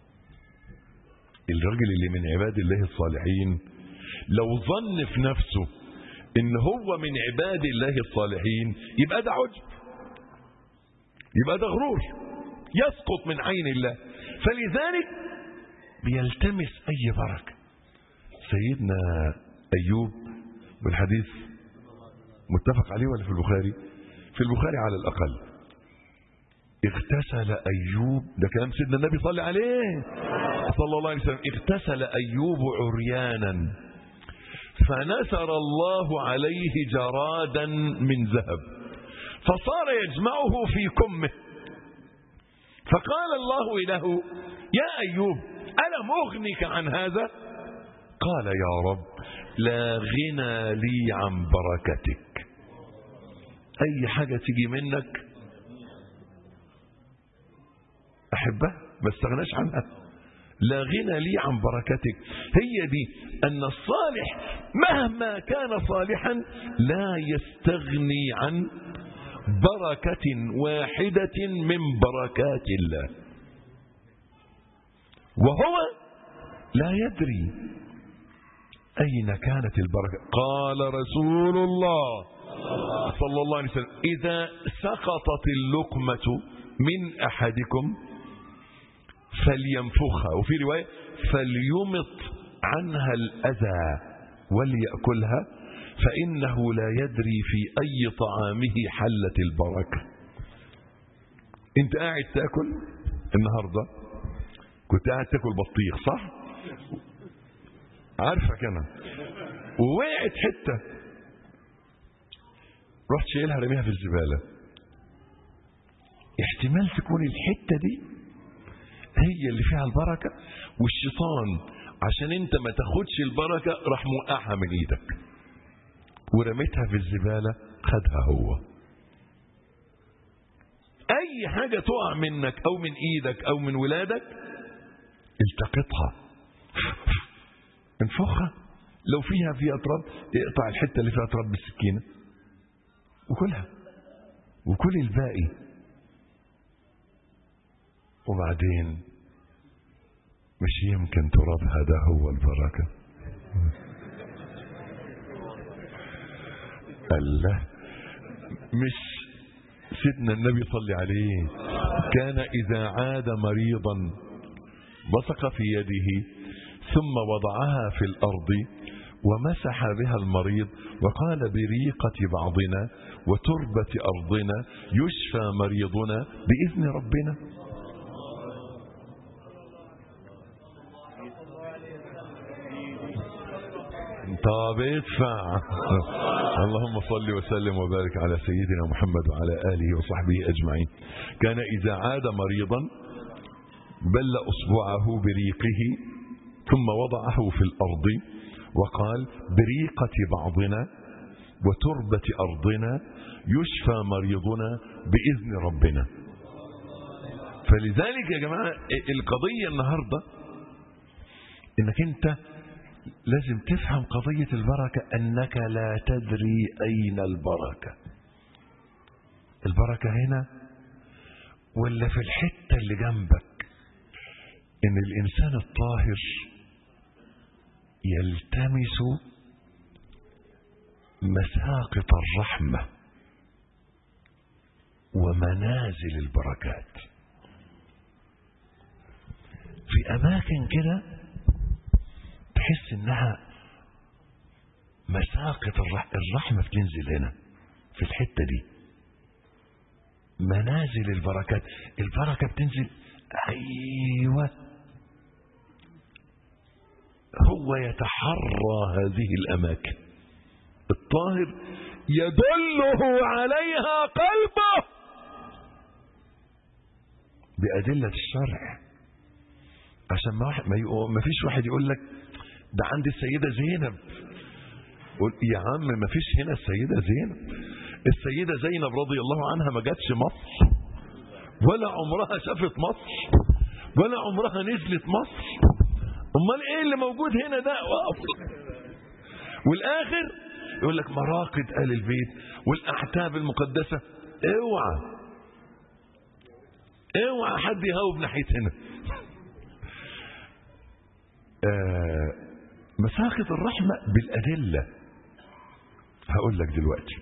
الراجل اللي من عباد الله الصالحين لو ظن في نفسه ان هو من عباد الله الصالحين يبقى ده عجب يبقى ده غرور يسقط من عين الله فلذلك بيلتمس اي بركه سيدنا ايوب والحديث متفق عليه ولا في البخاري في البخاري على الاقل اغتسل ايوب ده كلام سيدنا النبي صلى عليه صلى الله عليه وسلم اغتسل ايوب عريانا فنثر الله عليه جرادا من ذهب فصار يجمعه في كمه فقال الله له يا ايوب الم اغنك عن هذا قال يا رب لا غنى لي عن بركتك اي حاجه تيجي منك احبها ما استغناش عنها لا غنى لي عن بركتك هي دي أن الصالح مهما كان صالحا لا يستغني عن بركة واحدة من بركات الله وهو لا يدري أين كانت البركة قال رسول الله صلى الله عليه وسلم إذا سقطت اللقمة من أحدكم فلينفخها وفي رواية فليمط عنها الأذى وليأكلها فإنه لا يدري في أي طعامه حلت البركة انت قاعد تاكل النهاردة كنت قاعد تاكل بطيخ صح عارفك انا ووقعت حتة رحت شايلها رميها في الزبالة احتمال تكون الحتة دي هي اللي فيها البركة والشيطان عشان انت ما تاخدش البركة راح موقعها من ايدك ورميتها في الزبالة خدها هو اي حاجة تقع منك او من ايدك او من ولادك التقطها انفخها لو فيها فيها تراب اقطع الحتة اللي فيها تراب بالسكينة وكلها وكل الباقي وبعدين مش يمكن ترابها ده هو البركة الله مش سيدنا النبي صلى عليه كان إذا عاد مريضا بصق في يده ثم وضعها في الأرض ومسح بها المريض وقال بريقة بعضنا وتربة أرضنا يشفى مريضنا بإذن ربنا طب ادفع اللهم صل وسلم وبارك على سيدنا محمد وعلى آله وصحبه أجمعين كان إذا عاد مريضا بل أصبعه بريقه ثم وضعه في الأرض وقال بريقة بعضنا وتربة أرضنا يشفى مريضنا بإذن ربنا فلذلك يا جماعة القضية النهاردة انك انت لازم تفهم قضية البركة أنك لا تدري أين البركة البركة هنا ولا في الحتة اللي جنبك إن الإنسان الطاهر يلتمس مساقط الرحمة ومنازل البركات في أماكن كده تحس إنها مساقط الرح- الرحمة بتنزل هنا في الحتة دي منازل البركات البركة بتنزل أيوة هو يتحرى هذه الأماكن الطاهر يدله عليها قلبه بأدلة الشرع عشان ما, واحد ما, يقو- ما فيش واحد يقول لك ده عند السيدة زينب قول يا عم ما فيش هنا السيدة زينب السيدة زينب رضي الله عنها ما جاتش مصر ولا عمرها شافت مصر ولا عمرها نزلت مصر امال ايه اللي موجود هنا ده والاخر يقول لك مراقد ال البيت والاعتاب المقدسه اوعى اوعى حد يهوب ناحيه هنا آه مساقط الرحمه بالادله هقول لك دلوقتي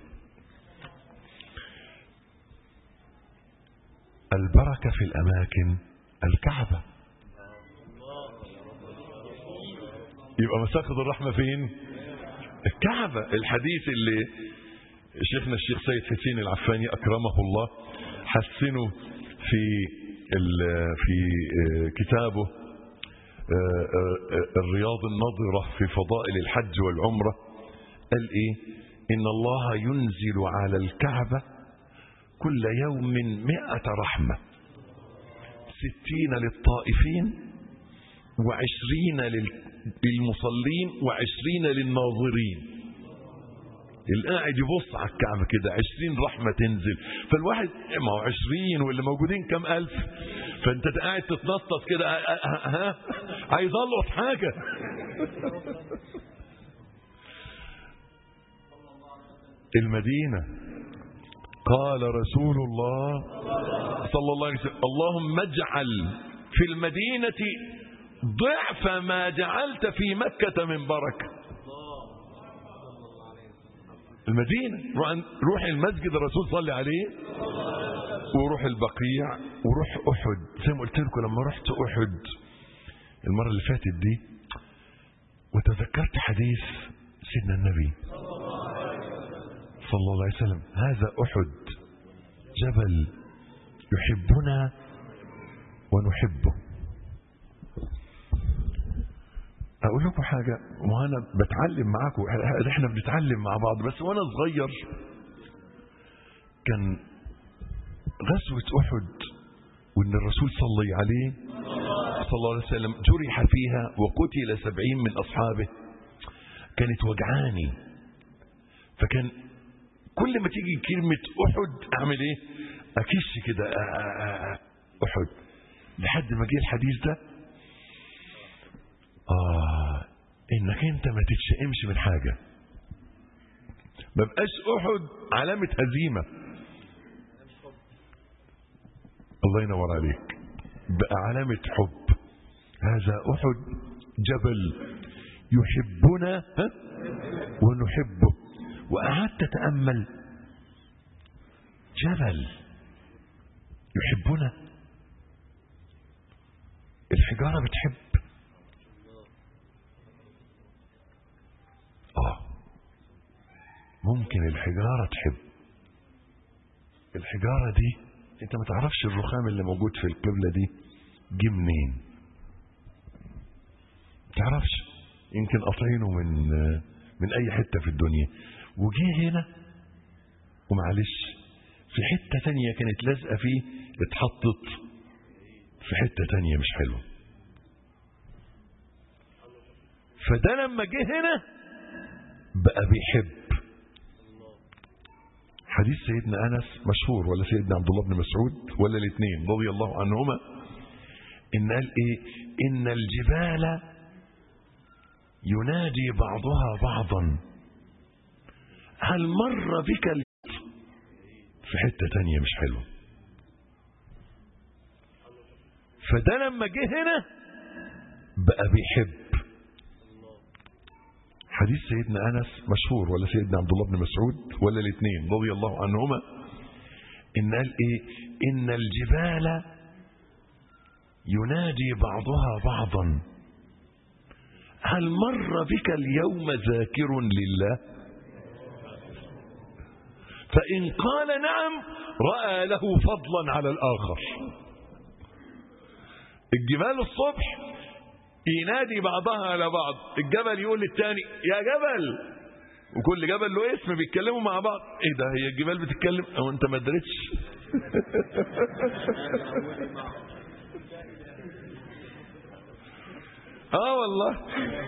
البركه في الاماكن الكعبه يبقى مساقط الرحمه فين الكعبه الحديث اللي شيخنا الشيخ سيد حسين العفاني اكرمه الله حسنه في ال- في آه، كتابه آه، آه، الرياض النضرة في فضائل الحج والعمرة قال ايه ان الله ينزل على الكعبة كل يوم مئة رحمة ستين للطائفين وعشرين لل- للمصلين وعشرين للناظرين اللي قاعد يبص على الكعبة كده عشرين رحمة تنزل فالواحد ما هو عشرين واللي موجودين كم ألف فأنت قاعد تتنطط كده ها- ها ها؟ عايز ألقط حاجة المدينة قال رسول الله صلى الله عليه وسلم اللهم اجعل في المدينة ضعف ما جعلت في مكة من بركة المدينة روح, روح المسجد الرسول صلى عليه وروح البقيع وروح أحد زي ما قلت لكم لما رحت أحد المرة اللي فاتت دي وتذكرت حديث سيدنا النبي صلى الله عليه وسلم هذا أحد جبل يحبنا ونحبه اقول لكم حاجه وانا بتعلم معاكم احنا بنتعلم مع بعض بس وانا صغير كان غزوه احد وان الرسول صلى عليه صلى الله عليه وسلم جرح فيها وقتل سبعين من اصحابه كانت وجعاني فكان كل ما تيجي كلمه احد اعمل ايه اكش كده آه، آه، آه، احد لحد ما جه الحديث ده آه إنك أنت ما تتشائمش من حاجة ما بقاش أحد علامة هزيمة الله ينور عليك بقى علامة حب هذا أحد جبل يحبنا ها؟ ونحبه وقعدت أتأمل جبل يحبنا الحجارة بتحب آه ممكن الحجارة تحب الحجارة دي انت ما تعرفش الرخام اللي موجود في القبلة دي جه منين ما تعرفش يمكن قاطعينه من من اي حتة في الدنيا وجه هنا ومعلش في حتة تانية كانت لازقة فيه اتحطت في حتة تانية مش حلوة فده لما جه هنا بقى بيحب حديث سيدنا انس مشهور ولا سيدنا عبد الله بن مسعود ولا الاثنين رضي الله عنهما ان قال ايه ان الجبال ينادي بعضها بعضا هل مر بك ال... في حتة تانية مش حلوة فده لما جه هنا بقى بيحب حديث سيدنا أنس مشهور ولا سيدنا عبد الله بن مسعود ولا الاثنين رضي الله عنهما إن قال إيه إن الجبال ينادي بعضها بعضا هل مر بك اليوم ذاكر لله فإن قال نعم رأى له فضلا على الآخر الجبال الصبح ينادي بعضها على بعض الجبل يقول للتاني يا جبل وكل جبل له اسم بيتكلموا مع بعض ايه ده هي الجبال بتتكلم او انت ما دريتش اه والله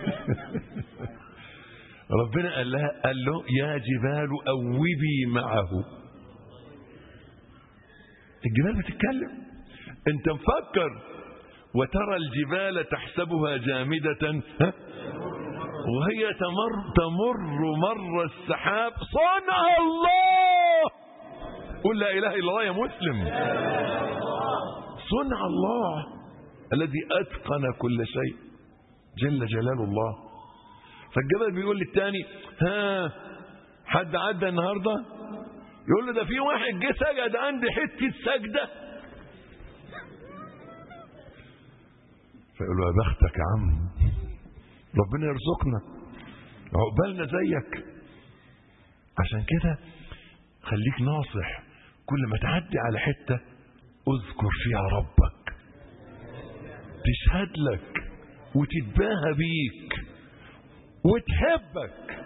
ربنا قال لها قال له يا جبال اوبي معه الجبال بتتكلم انت مفكر وترى الجبال تحسبها جامدة ها؟ وهي تمر تمر مر السحاب صنع الله قل لا إله إلا الله يا مسلم صنع الله الذي أتقن كل شيء جل جلال الله فالجبل بيقول للتاني ها حد عدى النهارده يقول له ده في واحد جه سجد عندي حته سجده فيقول له يا بختك يا عم ربنا يرزقنا عقبالنا زيك عشان كده خليك ناصح كل ما تعدي على حتة اذكر فيها ربك تشهد لك وتتباهى بيك وتحبك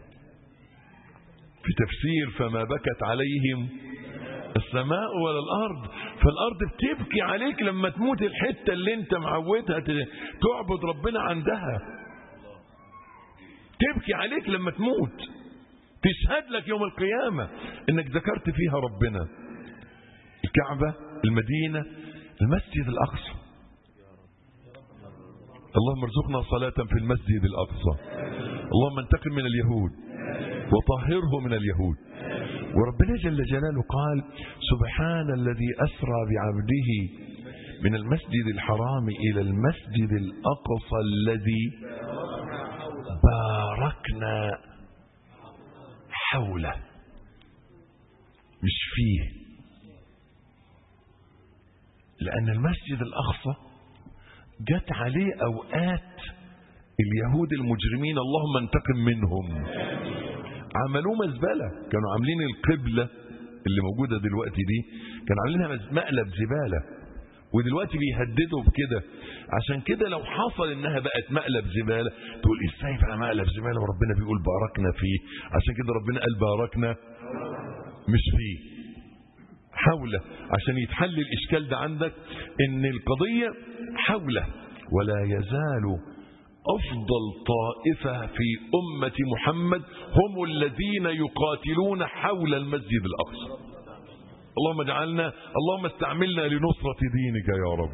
في تفسير فما بكت عليهم السماء ولا الارض فالارض بتبكي عليك لما تموت الحته اللي انت معودها تعبد ربنا عندها تبكي عليك لما تموت تشهد لك يوم القيامه انك ذكرت فيها ربنا الكعبه المدينه المسجد الاقصى اللهم ارزقنا صلاه في المسجد الاقصى اللهم انتقم من اليهود وطهره من اليهود وربنا جل جلاله قال سبحان الذي أسرى بعبده من المسجد الحرام إلى المسجد الأقصى الذي باركنا حوله مش فيه لأن المسجد الأقصى جت عليه أوقات اليهود المجرمين اللهم انتقم منهم عملوه مزبلة كانوا عاملين القبلة اللي موجودة دلوقتي دي كانوا عاملينها مقلب زبالة ودلوقتي بيهددوا بكده عشان كده لو حصل انها بقت مقلب زبالة تقول ازاي بقى مقلب زبالة وربنا بيقول باركنا فيه عشان كده ربنا قال باركنا مش فيه حوله عشان يتحل الاشكال ده عندك ان القضية حوله ولا يزال أفضل طائفة في أمة محمد هم الذين يقاتلون حول المسجد الأقصى اللهم اجعلنا اللهم استعملنا لنصرة دينك يا رب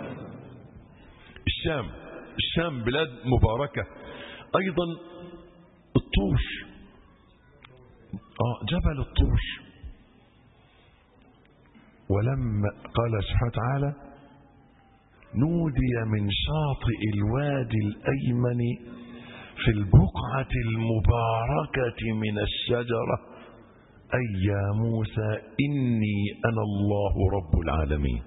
الشام الشام بلاد مباركة أيضا الطور آه جبل الطور ولما قال سبحانه وتعالى نودي من شاطئ الوادي الأيمن في البقعة المباركة من الشجرة أي يا موسى إني أنا الله رب العالمين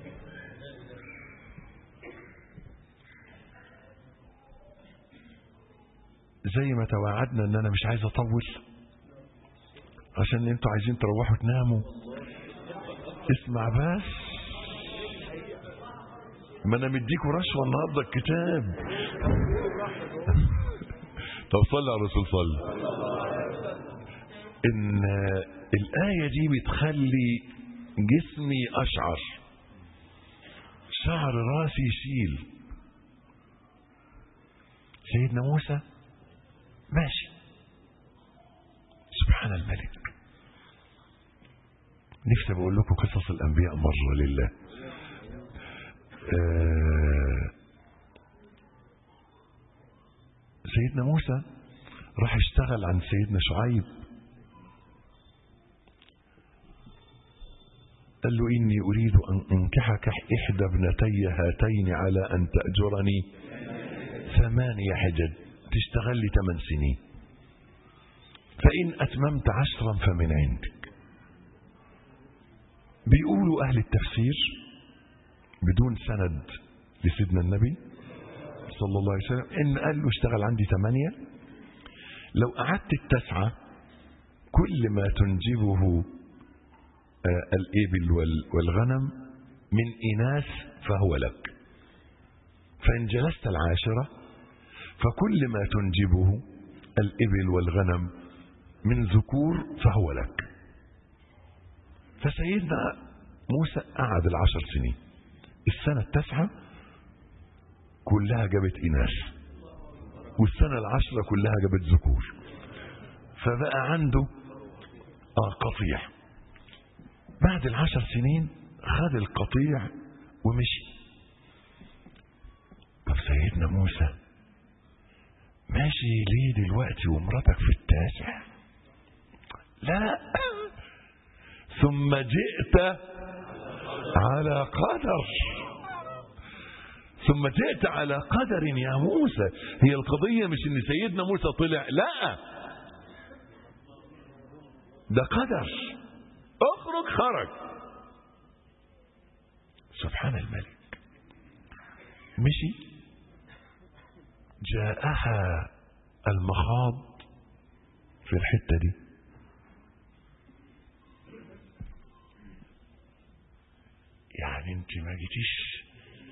زي ما توعدنا ان انا مش عايز اطول عشان انتوا عايزين تروحوا تناموا اسمع بس ما انا مديكوا رشوه النهارده الكتاب طب صلي على الرسول صلي ان الايه دي بتخلي جسمي اشعر شعر راسي يشيل سيدنا موسى ماشي سبحان الملك نفسي بقول لكم قصص الانبياء مره لله آه سيدنا موسى راح اشتغل عن سيدنا شعيب قال له إني أريد أن أنكحك إحدى ابنتي هاتين على أن تأجرني ثمانية حجج تشتغل لي ثمان سنين فإن أتممت عشرا فمن عندك بيقولوا أهل التفسير بدون سند لسيدنا النبي صلى الله عليه وسلم إن قال له اشتغل عندي ثمانية لو قعدت التسعة كل ما تنجبه آه، الإبل وال- والغنم من إناث فهو لك فإن جلست العاشرة فكل ما تنجبه الإبل والغنم من ذكور فهو لك فسيدنا موسى قعد العشر سنين السنة التاسعة كلها جابت إناث والسنة العشرة كلها جابت ذكور فبقى عنده آه قطيع بعد العشر سنين خد القطيع ومشي طب سيدنا موسى ماشي ليه دلوقتي ومراتك في التاسع لا ثم جئت على قدر ثم جئت على قدر يا موسى هي القضية مش ان سيدنا موسى طلع لا ده قدر اخرج خرج سبحان الملك مشي جاءها المخاض في الحتة دي يعني انت ما جيتيش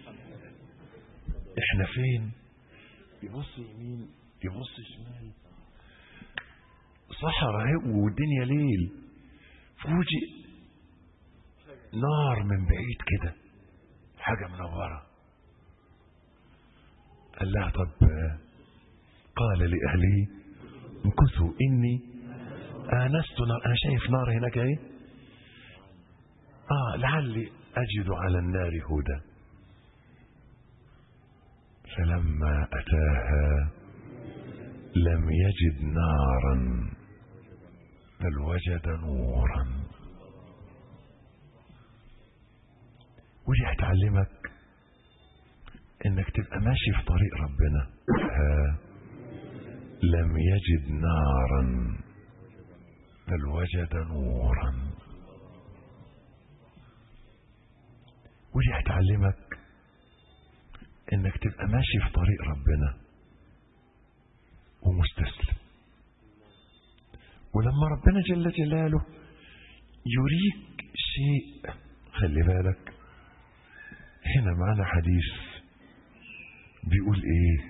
احنا فين يبص يمين يبص شمال صحراء اهي والدنيا ليل فوجئ نار من بعيد كده حاجة منورة قال لها طب قال لأهله امكثوا إني آنست نار أنا شايف نار هناك اهي آه لعلي أجد على النار هدى فلما أتاها لم يجد نارا بل وجد نورا ودي هتعلمك انك تبقى ماشي في طريق ربنا ها لم يجد نارا بل وجد نورا ودي هتعلمك انك تبقى ماشي في طريق ربنا ومستسلم ولما ربنا جل جلاله يريك شيء خلي بالك هنا معنا حديث بيقول ايه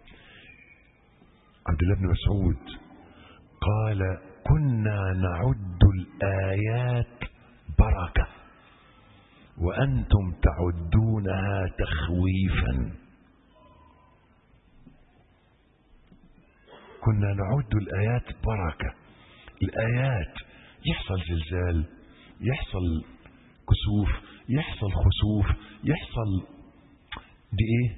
عبد الله بن مسعود قال كنا نعد الآيات بركة وأنتم تعدونها تخويفا كنا نعد الآيات بركة الآيات يحصل زلزال يحصل كسوف يحصل خسوف يحصل دي ايه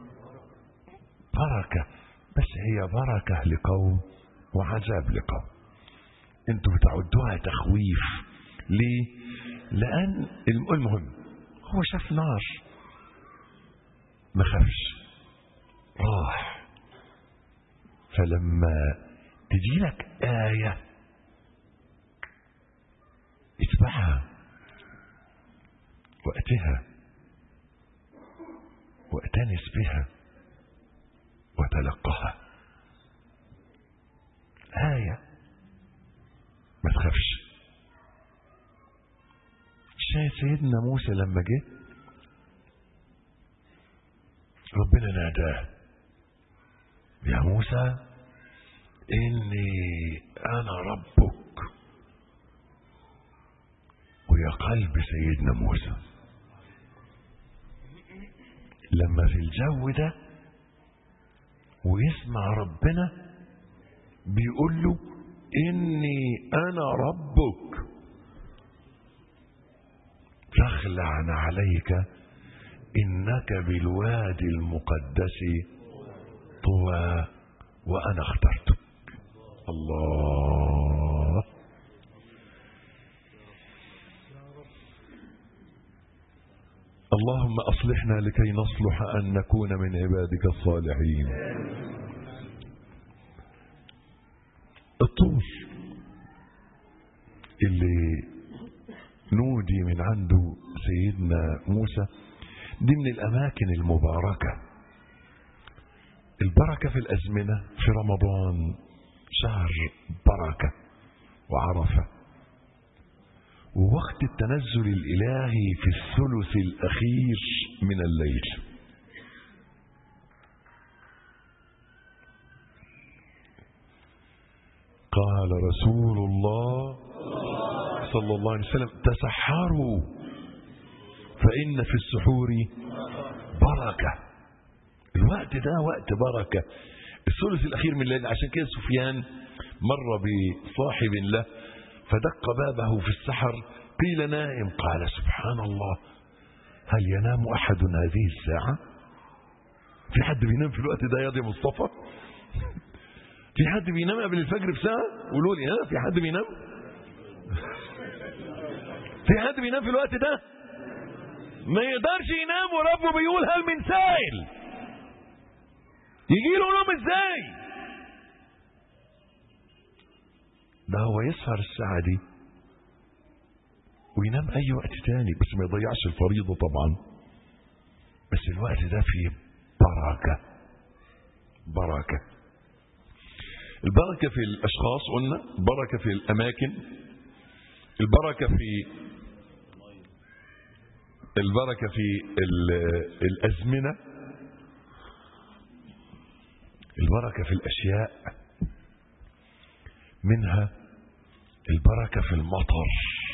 بركة بس هي بركة لقوم وعذاب لقوم انتوا بتعدوها تخويف ليه لان المهم هو شاف نار ما خافش راح فلما تجي لك آية اتبعها وقتها واتنس بها وتلقها آية ما تخافش شايف سيدنا موسى لما جه ربنا ناداه يا موسى إني أنا ربك ويا قلب سيدنا موسى لما في الجو ده ويسمع ربنا بيقول له إني أنا ربك فاخلع عليك إنك بالوادي المقدس طوى وأنا اخترتك الله اللهم أصلحنا لكي نصلح أن نكون من عبادك الصالحين الطور اللي نودي من عنده سيدنا موسى دي من الأماكن المباركة البركة في الأزمنة في رمضان شهر بركة وعرفة ووقت التنزل الإلهي في الثلث الأخير من الليل قال رسول الله صلى الله عليه وسلم تسحروا فإن في السحور بركة الوقت ده وقت بركة الثلث الأخير من الليل عشان كده سفيان مر بصاحب له فدق بابه في السحر قيل نائم قال سبحان الله هل ينام أحد هذه الساعة في حد بينام في الوقت ده يا دي مصطفى في حد بينام قبل الفجر بساعة قولوا لي ها في حد بينام في حد بينام في الوقت ده ما يقدرش ينام وربه بيقول هل من سائل يجي له نوم ازاي ده هو يسهر الساعة دي وينام اي وقت تاني بس ما يضيعش الفريضة طبعا بس الوقت ده فيه بركة بركة البركة في الأشخاص قلنا بركة في الأماكن البركة في البركة في الأزمنة البركة في الأشياء منها البركة في المطر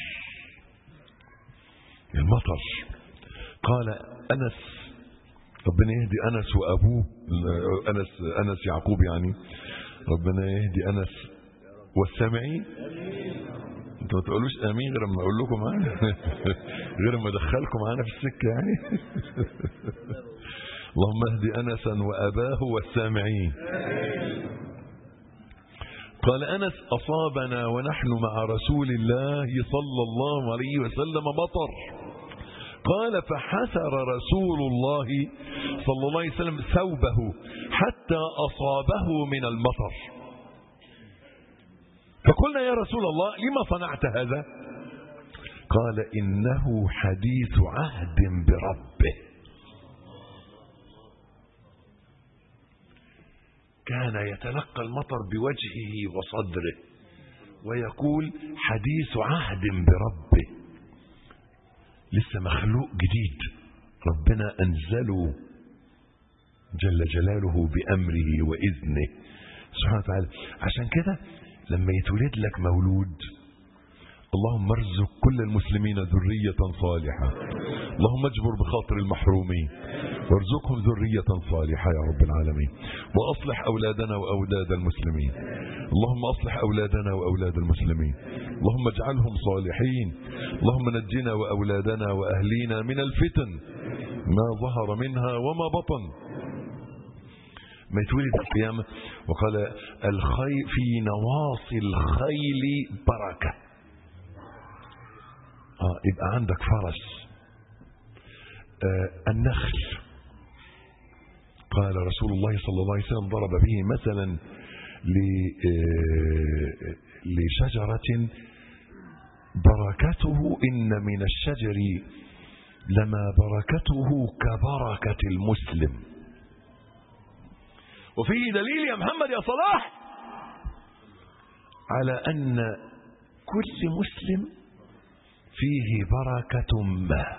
المطر قال أنس ربنا يهدي أنس وأبوه أنس أنس يعقوب يعني ربنا يهدي أنس والسامعين انتوا ما تقولوش امين غير لما اقول لكم معانا غير ما ادخلكم معانا في السكه يعني اللهم اهدي انسا واباه والسامعين قال انس اصابنا ونحن مع رسول الله صلى الله عليه وسلم مطر قال فحسر رسول الله صلى الله عليه وسلم ثوبه حتى اصابه من المطر فقلنا يا رسول الله لما صنعت هذا قال إنه حديث عهد بربه كان يتلقى المطر بوجهه وصدره ويقول حديث عهد بربه لسه مخلوق جديد ربنا أنزله جل جلاله بأمره وإذنه سبحانه وتعالى عشان كده لما يتولد لك مولود اللهم ارزق كل المسلمين ذرية صالحة اللهم اجبر بخاطر المحرومين وارزقهم ذرية صالحة يا رب العالمين وأصلح أولادنا وأولاد المسلمين اللهم أصلح أولادنا وأولاد المسلمين اللهم اجعلهم صالحين اللهم نجنا وأولادنا وأهلينا من الفتن ما ظهر منها وما بطن ما يتولد القيامة وقال الخيل في نواصي الخيل بركة آه يبقى عندك فرس آه النخل قال رسول الله صلى الله عليه وسلم ضرب به مثلا آه لشجرة بركته إن من الشجر لما بركته كبركة المسلم وفيه دليل يا محمد يا صلاح على أن كل مسلم فيه بركة ما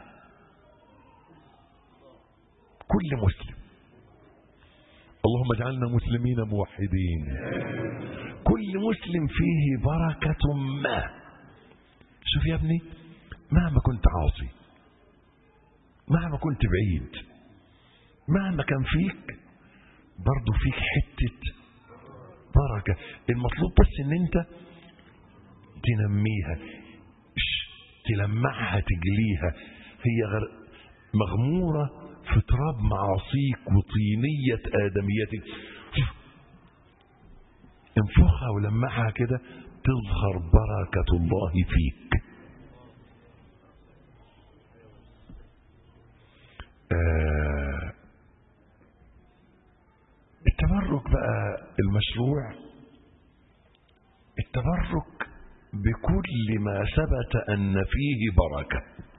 كل مسلم اللهم اجعلنا مسلمين موحدين كل مسلم فيه بركة ما شوف يا ابني مهما كنت عاصي مهما كنت بعيد مهما كان فيك برضو فيك حتة بركة المطلوب بس ان انت تنميها تلمعها تجليها هي غر... مغمورة في تراب معاصيك وطينية آدميتك انفخها ولمعها كده تظهر بركة الله فيك آه التبرك بقى المشروع التبرك بكل ما ثبت أن فيه بركة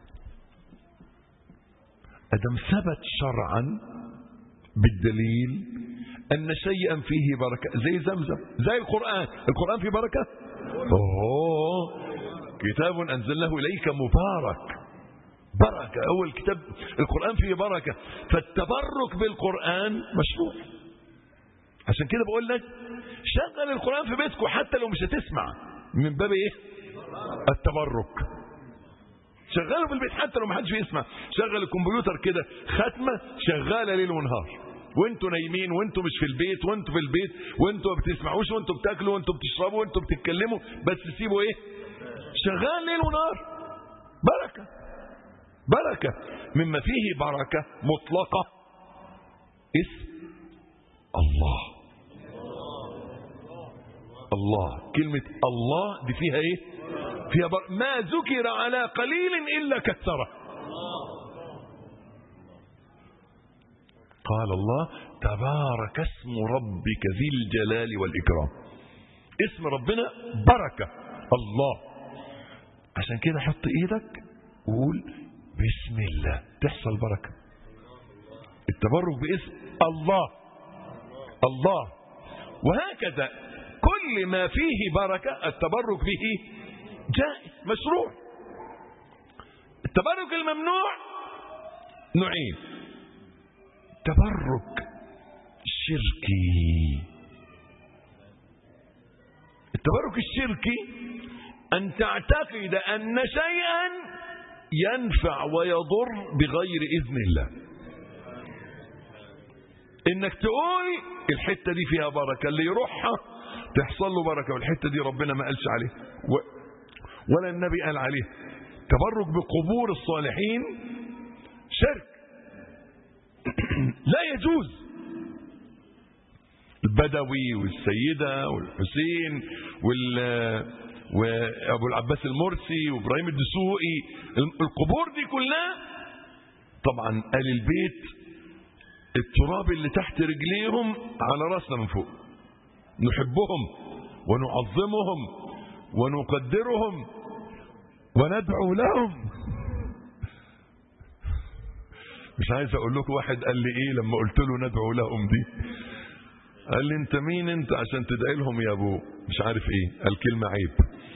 أدم ثبت شرعا بالدليل أن شيئا فيه بركة زي زمزم زي القرآن القرآن فيه بركة أوه كتاب أنزلناه إليك مبارك بركة أول كتاب القرآن فيه بركة فالتبرك بالقرآن مشروع عشان كده بقول لك شغل القرآن في بيتكم حتى لو مش هتسمع من باب ايه التبرك شغله في البيت حتى لو ما حدش بيسمع شغل الكمبيوتر كده ختمه شغاله ليل ونهار وانتوا نايمين وانتوا مش في البيت وانتوا في البيت وانتوا ما بتسمعوش وانتوا بتاكلوا وانتوا بتشربوا وانتوا بتتكلموا بس سيبوا ايه شغال ليل ونهار بركه بركه مما فيه بركه مطلقه اسم الله الله كلمة الله دي فيها ايه فيها بر... ما ذكر على قليل إلا كثره قال الله تبارك اسم ربك ذي الجلال والإكرام اسم ربنا بركة الله عشان كده حط ايدك وقول بسم الله تحصل بركة التبرك باسم الله الله وهكذا كل ما فيه بركة التبرك به جائز مشروع التبرك الممنوع نوعين تبرك شركي التبرك الشركي أن تعتقد أن شيئا ينفع ويضر بغير إذن الله انك تقول الحته دي فيها بركه اللي يروحها تحصل له بركه والحته دي ربنا ما قالش عليه و ولا النبي قال عليه تبرك بقبور الصالحين شرك لا يجوز البدوي والسيدة والحسين وال وابو العباس المرسي وابراهيم الدسوقي القبور دي كلها طبعا آل البيت التراب اللي تحت رجليهم على راسنا من فوق نحبهم ونعظمهم ونقدرهم وندعو لهم مش عايز اقول لكم واحد قال لي ايه لما قلت له ندعو لهم دي قال لي انت مين انت عشان تدعي لهم يا ابو مش عارف ايه قال كلمه عيب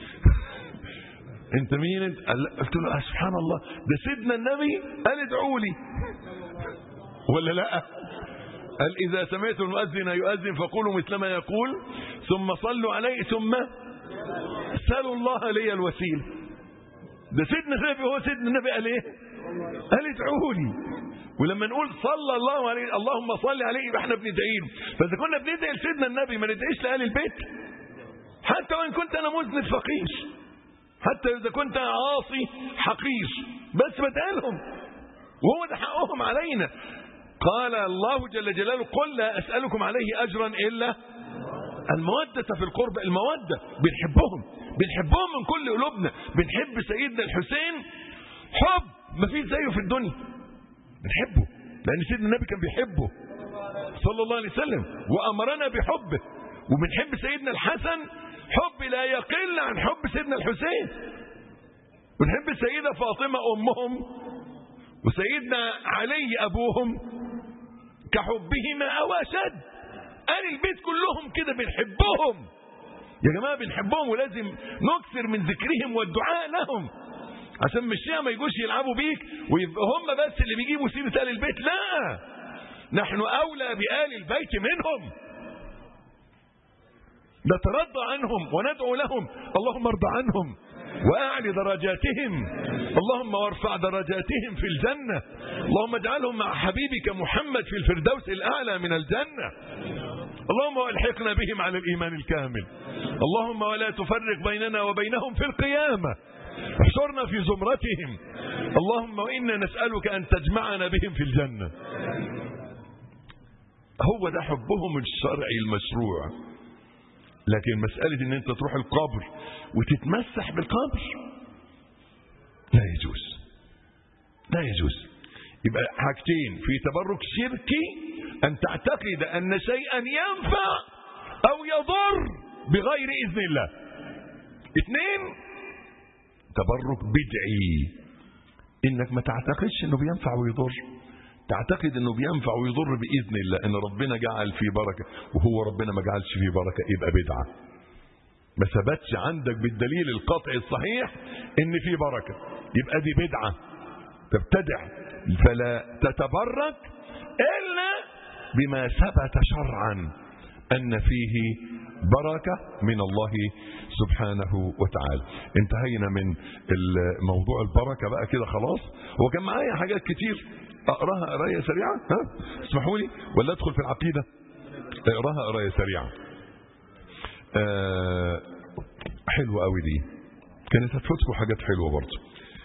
انت مين انت قال قلت له آه سبحان الله ده سيدنا النبي قال ادعوا لي ولا لا قال إذا سمعت المؤذن يؤذن فقولوا مثل ما يقول ثم صلوا عليه ثم سألوا الله لي الوسيلة ده سيدنا النبي هو سيدنا النبي قال ايه قال ادعوا لي ولما نقول صلى الله عليه اللهم صل عليه يبقى احنا بندعي له فاذا كنا بندعي لسيدنا النبي ما ندعيش لاهل البيت حتى وان كنت انا مذنب فقير حتى اذا كنت عاصي حقير بس بدعي لهم وهو ده حقهم علينا قال الله جل جلاله قل لا أسألكم عليه أجرا إلا المودة في القرب المودة بنحبهم بنحبهم من كل قلوبنا بنحب سيدنا الحسين حب ما فيش زيه في الدنيا بنحبه لأن سيدنا النبي كان بيحبه صلى الله عليه وسلم وأمرنا بحبه وبنحب سيدنا الحسن حب لا يقل عن حب سيدنا الحسين بنحب السيدة فاطمة أمهم وسيدنا علي أبوهم كحبهما أو أشد أهل البيت كلهم كده بنحبهم يا جماعة بنحبهم ولازم نكثر من ذكرهم والدعاء لهم عشان مش ما يجوش يلعبوا بيك ويبقى هم بس اللي بيجيبوا سيرة آل البيت لا نحن أولى بآل البيت منهم نترضى عنهم وندعو لهم اللهم ارضى عنهم وأعلي درجاتهم اللهم وارفع درجاتهم في الجنة اللهم اجعلهم مع حبيبك محمد في الفردوس الأعلى من الجنة اللهم والحقنا بهم على الإيمان الكامل اللهم ولا تفرق بيننا وبينهم في القيامة احشرنا في زمرتهم اللهم وإنا نسألك أن تجمعنا بهم في الجنة هو ده حبهم الشرعي المشروع لكن مسألة ان انت تروح القبر وتتمسح بالقبر لا يجوز لا يجوز يبقى حاجتين في تبرك شركي ان تعتقد ان شيئا ينفع او يضر بغير اذن الله اثنين تبرك بدعي انك ما تعتقدش انه بينفع ويضر تعتقد انه بينفع ويضر باذن الله ان ربنا جعل فيه بركه وهو ربنا ما جعلش فيه بركه يبقى بدعه ما ثبتش عندك بالدليل القطعي الصحيح ان فيه بركه يبقى دي بدعه تبتدع فلا تتبرك الا بما ثبت شرعا ان فيه بركه من الله سبحانه وتعالى انتهينا من موضوع البركه بقى كده خلاص هو كان معايا حاجات كتير اقراها قرايه سريعه ها اسمحوا لي ولا ادخل في العقيده اقراها قرايه سريعه آه حلوه قوي دي كانت هتفوتكم حاجات حلوه برضه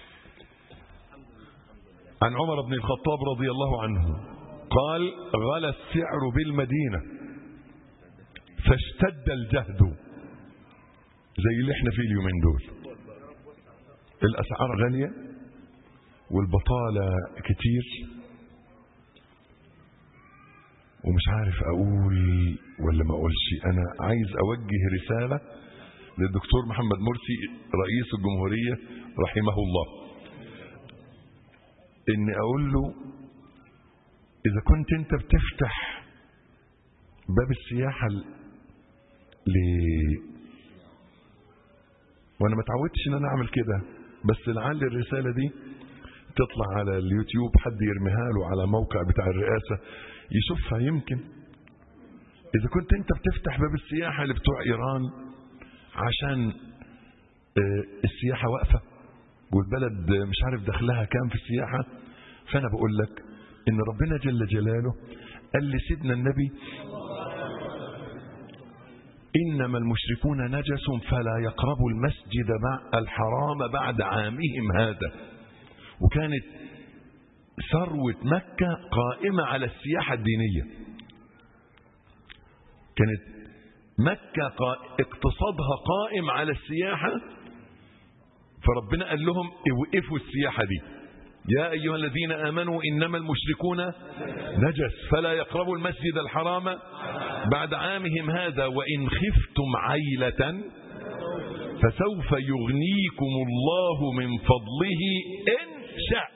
عن عمر بن الخطاب رضي الله عنه قال غلى السعر بالمدينه فاشتد الجهد زي اللي احنا فيه اليومين دول الاسعار غاليه والبطاله كتير ومش عارف اقول ولا ما اقولش انا عايز اوجه رساله للدكتور محمد مرسي رئيس الجمهوريه رحمه الله اني اقول له اذا كنت انت بتفتح باب السياحه ل وانا ما اتعودتش ان انا اعمل كده بس لعل الرساله دي تطلع على اليوتيوب حد يرميها له على موقع بتاع الرئاسه يشوفها يمكن اذا كنت انت بتفتح باب السياحه لبتوع ايران عشان السياحه واقفه والبلد مش عارف دخلها كام في السياحه فانا بقول لك ان ربنا جل جلاله قال لسيدنا النبي إنما المشركون نجس فلا يقربوا المسجد الحرام بعد عامهم هذا وكانت ثروة مكة قائمة على السياحة الدينية كانت مكة اقتصادها قائم على السياحة فربنا قال لهم اوقفوا السياحة دي يا أيها الذين آمنوا إنما المشركون نجس فلا يقربوا المسجد الحرام بعد عامهم هذا وإن خفتم عيلة فسوف يغنيكم الله من فضله إن شاء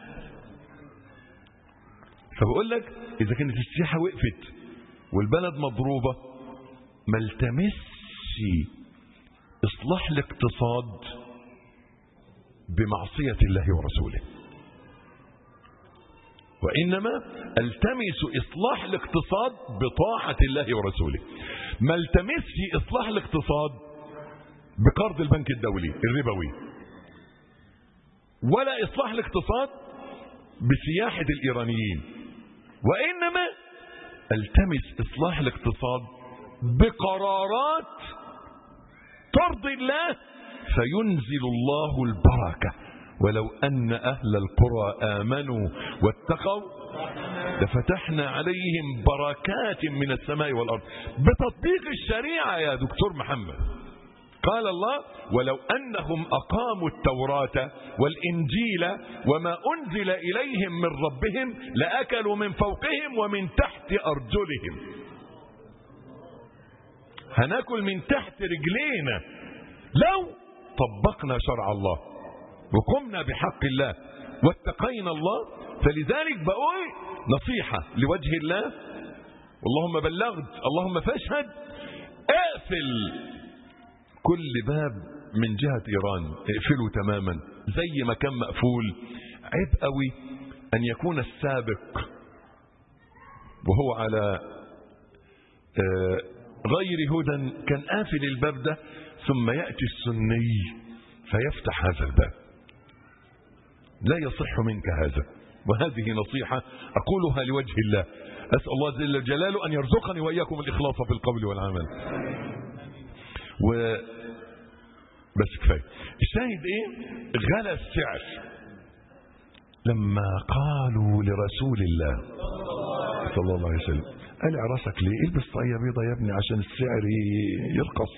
فبقول لك إذا كانت السياحة وقفت والبلد مضروبة ما التمسش إصلاح الاقتصاد بمعصية الله ورسوله وإنما التمس إصلاح الاقتصاد بطاعة الله ورسوله ما التمسش إصلاح الاقتصاد بقرض البنك الدولي الربوي ولا إصلاح الاقتصاد بسياحة الإيرانيين وإنما التمس إصلاح الاقتصاد بقرارات ترضي الله فينزل الله البركه ولو أن أهل القرى آمنوا واتقوا لفتحنا عليهم بركات من السماء والأرض بتطبيق الشريعة يا دكتور محمد قال الله ولو أنهم أقاموا التوراة والإنجيل وما أنزل إليهم من ربهم لأكلوا من فوقهم ومن تحت أرجلهم هناكل من تحت رجلينا لو طبقنا شرع الله وقمنا بحق الله واتقينا الله فلذلك بقول نصيحة لوجه الله اللهم بلغت اللهم فاشهد اقفل كل باب من جهة إيران اقفله تماما زي ما كان مقفول عيب قوي أن يكون السابق وهو على غير هدى كان قافل الباب ده ثم يأتي السني فيفتح هذا الباب لا يصح منك هذا وهذه نصيحة أقولها لوجه الله أسأل الله جل جلاله أن يرزقني وإياكم الإخلاص في القول والعمل و بس كفاية الشاهد إيه غلى السعر لما قالوا لرسول الله صلى الله عليه وسلم قال راسك ليه البس طاقية بيضة يا ابني عشان السعر يرخص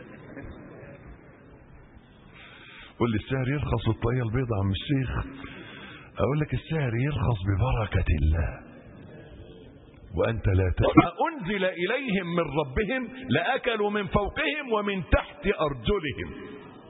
قول لي السعر يرخص والطاقية البيضة عم الشيخ اقول لك السعر يرخص ببركة الله وانت لا تدري انزل اليهم من ربهم لاكلوا من فوقهم ومن تحت ارجلهم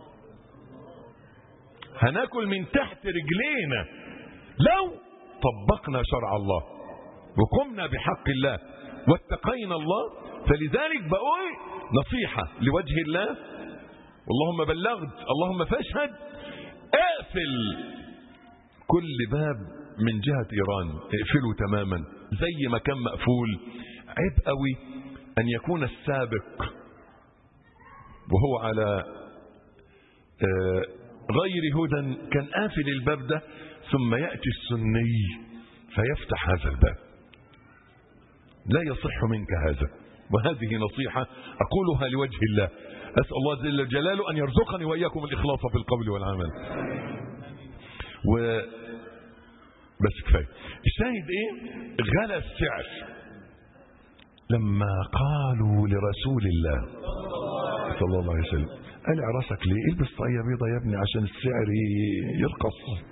هناكل من تحت رجلينا لو طبقنا شرع الله وقمنا بحق الله واتقينا الله فلذلك بقول نصيحة لوجه الله اللهم بلغت اللهم فاشهد اقفل كل باب من جهة ايران اقفله تماما زي ما كان مقفول عيب قوي ان يكون السابق وهو على آه غير هدى كان قافل الباب ده ثم يأتي السني فيفتح هذا الباب لا يصح منك هذا وهذه نصيحة أقولها لوجه الله أسأل الله جل جلاله أن يرزقني وإياكم الإخلاص في القول والعمل و بس كفاية الشاهد إيه غلى السعر لما قالوا لرسول الله صلى الله عليه وسلم قال راسك ليه البس طاقية بيضة يا ابني عشان السعر يرخص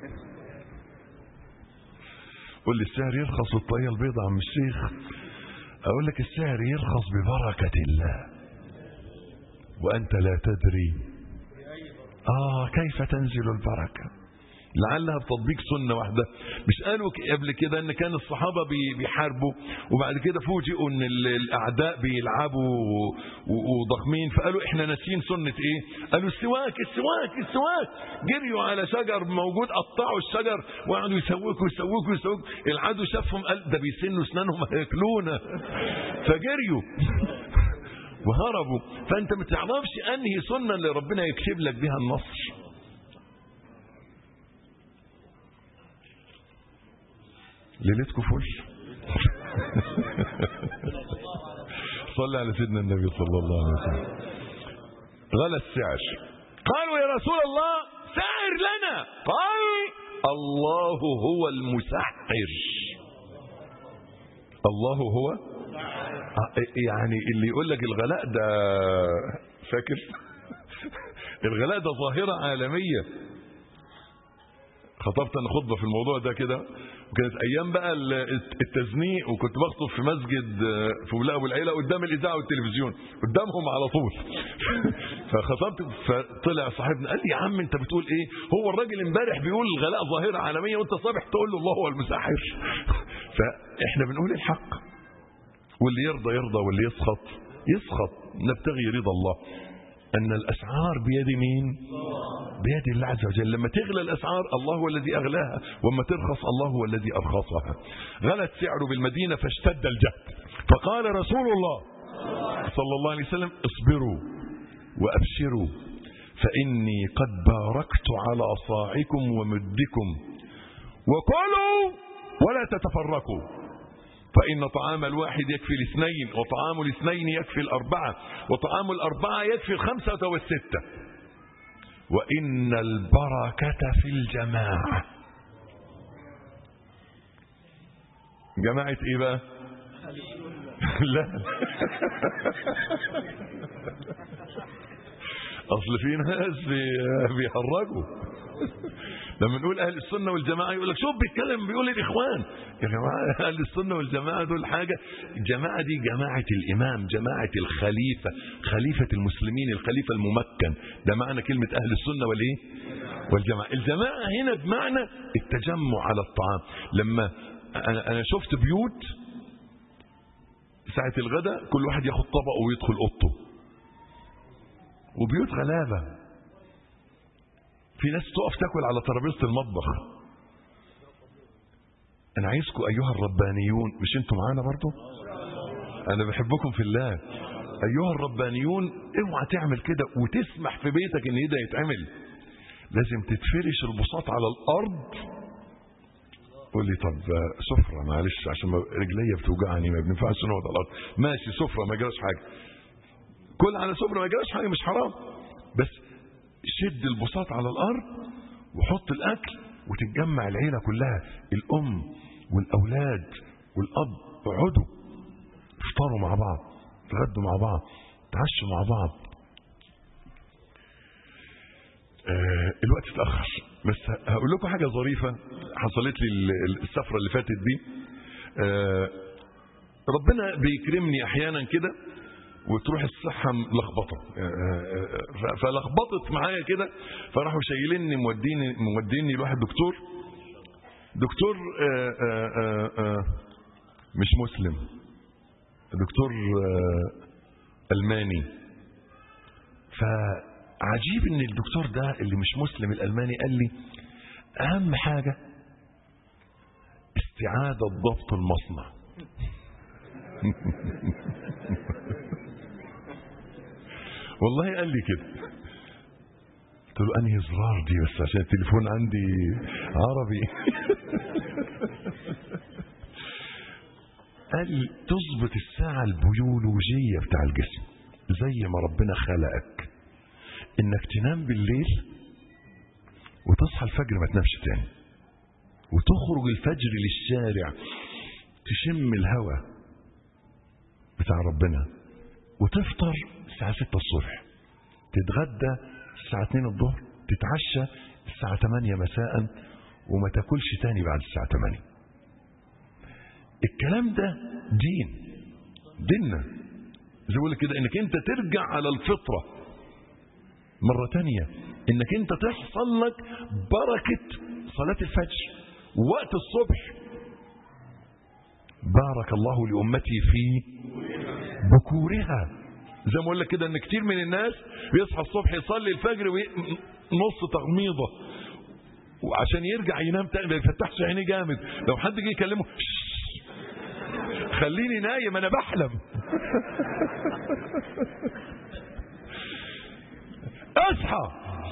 قول لي السعر يرخص والطاقية البيضة عم الشيخ اقول لك السعر يرخص ببركة الله وانت لا تدري اه كيف تنزل البركه لعلها بتطبيق سنة واحدة مش قالوا قبل كده ان كان الصحابة بيحاربوا وبعد كده فوجئوا ان الاعداء بيلعبوا وضخمين فقالوا احنا ناسيين سنة ايه قالوا السواك السواك السواك جريوا على شجر موجود قطعوا الشجر وقعدوا يسوكوا يسوكوا يسوكوا العدو شافهم قال ده بيسنوا اسنانهم هياكلونا فجريوا وهربوا فانت ما تعرفش انهي سنة اللي ربنا يكتب لك بها النصر ليلتكم فل صلى على سيدنا النبي صلى الله عليه وسلم غلى السعر قالوا يا رسول الله سعر لنا قال الله هو المسحر الله هو يعني اللي يقول لك الغلاء ده فاكر الغلاء ده ظاهرة عالمية خطبت انا خطبة في الموضوع ده كده وكانت ايام بقى التزنيق وكنت بخطب في مسجد في ولاء ابو العيله قدام الاذاعه والتلفزيون قدامهم على طول فخطبت فطلع صاحبنا قال لي يا عم انت بتقول ايه هو الراجل امبارح بيقول الغلاء ظاهره عالميه وانت صبح تقول له الله هو المسحر فاحنا بنقول الحق واللي يرضى يرضى واللي يسخط يسخط نبتغي رضا الله أن الأسعار بيد مين بيد الله عز وجل لما تغلى الأسعار الله هو الذي أغلاها وما ترخص الله هو الذي أرخصها غلت سعر بالمدينة فاشتد الجهد فقال رسول الله صلى الله عليه وسلم اصبروا وأبشروا فإني قد باركت على صاعكم ومدكم وكلوا ولا تتفرقوا فإن طعام الواحد يكفي الاثنين وطعام الاثنين يكفي الأربعة وطعام الأربعة يكفي الخمسة والستة وإن البركة في الجماعة جماعة إيه بقى لا أصل في ناس بيهرجوا لما نقول اهل السنه والجماعه يقول لك شوف بيتكلم بيقول الاخوان يا جماعه اهل السنه والجماعه دول حاجه الجماعه دي جماعه الامام جماعه الخليفه خليفه المسلمين الخليفه الممكن ده معنى كلمه اهل السنه والايه والجماعه الجماعه هنا بمعنى التجمع على الطعام لما انا انا شفت بيوت ساعه الغداء كل واحد ياخد طبقه ويدخل اوضته وبيوت غلابه في ناس تقف تاكل على ترابيزه المطبخ انا عايزكم ايها الربانيون مش انتوا معانا برضو انا بحبكم في الله ايها الربانيون اوعى تعمل كده وتسمح في بيتك ان ده يتعمل لازم تتفرش البساط على الارض قول لي طب سفره معلش عشان رجليا بتوجعني ما بننفعش نقعد على الارض ماشي سفره ما يجراش حاجه كل على سفره ما يجراش حاجه مش حرام بس شد البساط على الارض وحط الاكل وتتجمع العيله كلها الام والاولاد والاب اقعدوا تفطروا مع بعض تغدوا مع بعض تعشوا مع بعض آه الوقت اتأخر بس هقول لكم حاجة ظريفة حصلت لي ال- السفرة اللي فاتت دي آه ربنا بيكرمني أحيانا كده وتروح الصحة ملخبطة آه، آه، ف- فلخبطت معايا كده فراحوا شايليني موديني موديني لواحد دكتور دكتور آه، آه، آه، آه، مش مسلم دكتور آه، ألماني فعجيب ان الدكتور ده اللي مش مسلم الألماني قال لي أهم حاجة استعادة ضبط المصنع والله قال لي كده قلت له انهي زرار دي بس عشان التليفون عندي عربي قال لي تظبط الساعة البيولوجية بتاع الجسم زي ما ربنا خلقك انك تنام بالليل وتصحى الفجر ما تنامش تاني وتخرج الفجر للشارع تشم الهواء بتاع ربنا وتفطر الساعة 6 الصبح تتغدى الساعة 2 الظهر تتعشى الساعة 8 مساء وما تاكلش تاني بعد الساعة 8 الكلام ده دين ديننا زي بقول لك كده انك انت ترجع على الفطرة مرة تانية انك انت تحصل لك بركة صلاة الفجر وقت الصبح بارك الله لأمتي في بكورها زي ما اقول لك كده ان كتير من الناس بيصحى الصبح يصلي الفجر ونص تغميضه وعشان يرجع ينام تاني ما يفتحش عينيه جامد لو حد جه يكلمه "شش، خليني نايم انا بحلم اصحى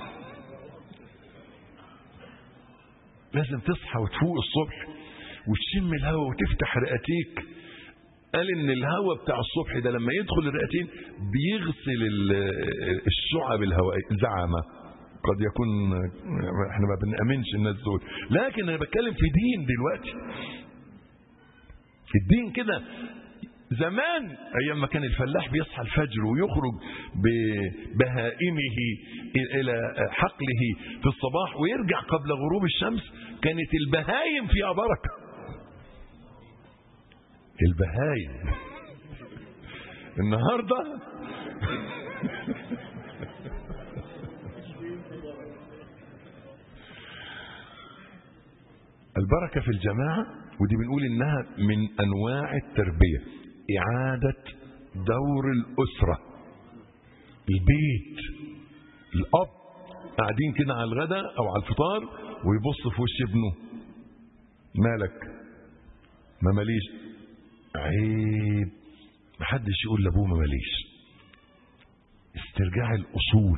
لازم تصحى وتفوق الصبح وتشم الهواء وتفتح رئتيك قال ان الهواء بتاع الصبح ده لما يدخل الرئتين بيغسل ال- الشعب الهوائيه زعمه قد يكون احنا ما بنأمنش الناس دول لكن انا بتكلم في دين دلوقتي في الدين كده زمان ايام ما كان الفلاح بيصحى الفجر ويخرج ببهائمه الى حقله في الصباح ويرجع قبل غروب الشمس كانت البهايم فيها بركه البهايم النهارده البركه في الجماعه ودي بنقول انها من انواع التربيه اعاده دور الاسره البيت الاب قاعدين كده على الغداء او على الفطار ويبص في وش ابنه مالك ما ماليش عيب محدش يقول لابوه ما ماليش استرجاع الاصول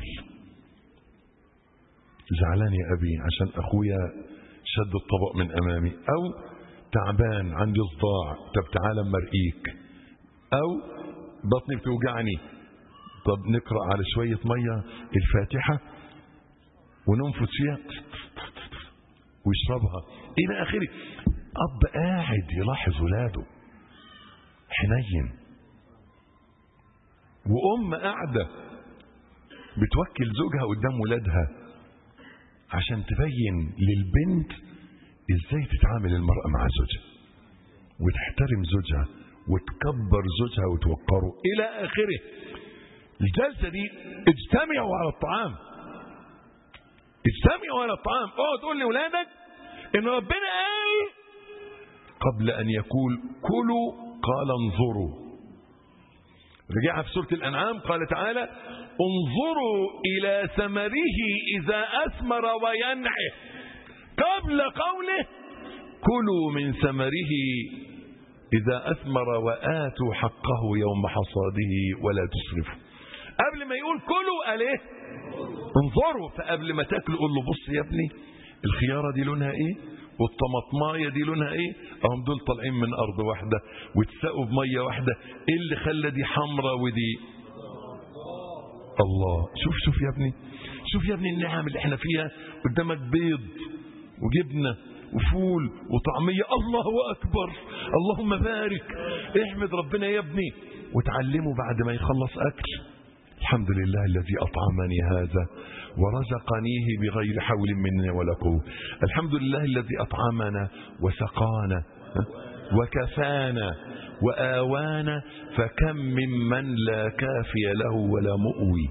زعلان يا ابي عشان اخويا شد الطبق من امامي او تعبان عندي صداع طب تعالى اما ارقيك او بطني بتوجعني طب نقرا على شويه ميه الفاتحه وننفث فيها ويشربها الى اخره اب قاعد يلاحظ ولاده حنين وام قاعده بتوكل زوجها قدام ولادها عشان تبين للبنت ازاي تتعامل المرأة مع زوجها وتحترم زوجها وتكبر زوجها وتوقره الى اخره الجلسة دي اجتمعوا على الطعام اجتمعوا على الطعام اوعى تقول لاولادك ان ربنا قال قبل ان يقول كلوا قال انظروا رجعها في سورة الأنعام قال تعالى انظروا إلى ثمره إذا أثمر وينعه قبل قوله كلوا من ثمره إذا أثمر وآتوا حقه يوم حصاده ولا تسرفوا قبل ما يقول كلوا قال ايه انظروا فقبل ما تاكلوا قول له بص يا ابني الخيارة دي لونها ايه والطماطمايه دي لونها ايه اهم دول طالعين من ارض واحده واتسقوا بميه واحده ايه اللي خلى دي حمراء ودي الله شوف شوف يا ابني شوف يا ابني النعم اللي احنا فيها قدامك بيض وجبنه وفول وطعمية الله أكبر اللهم بارك احمد ربنا يا ابني وتعلمه بعد ما يخلص أكل الحمد لله الذي أطعمني هذا ورزقنيه بغير حول مني ولا قوة الحمد لله الذي أطعمنا وسقانا وكفانا وآوانا فكم ممن لا كافي له ولا مؤوي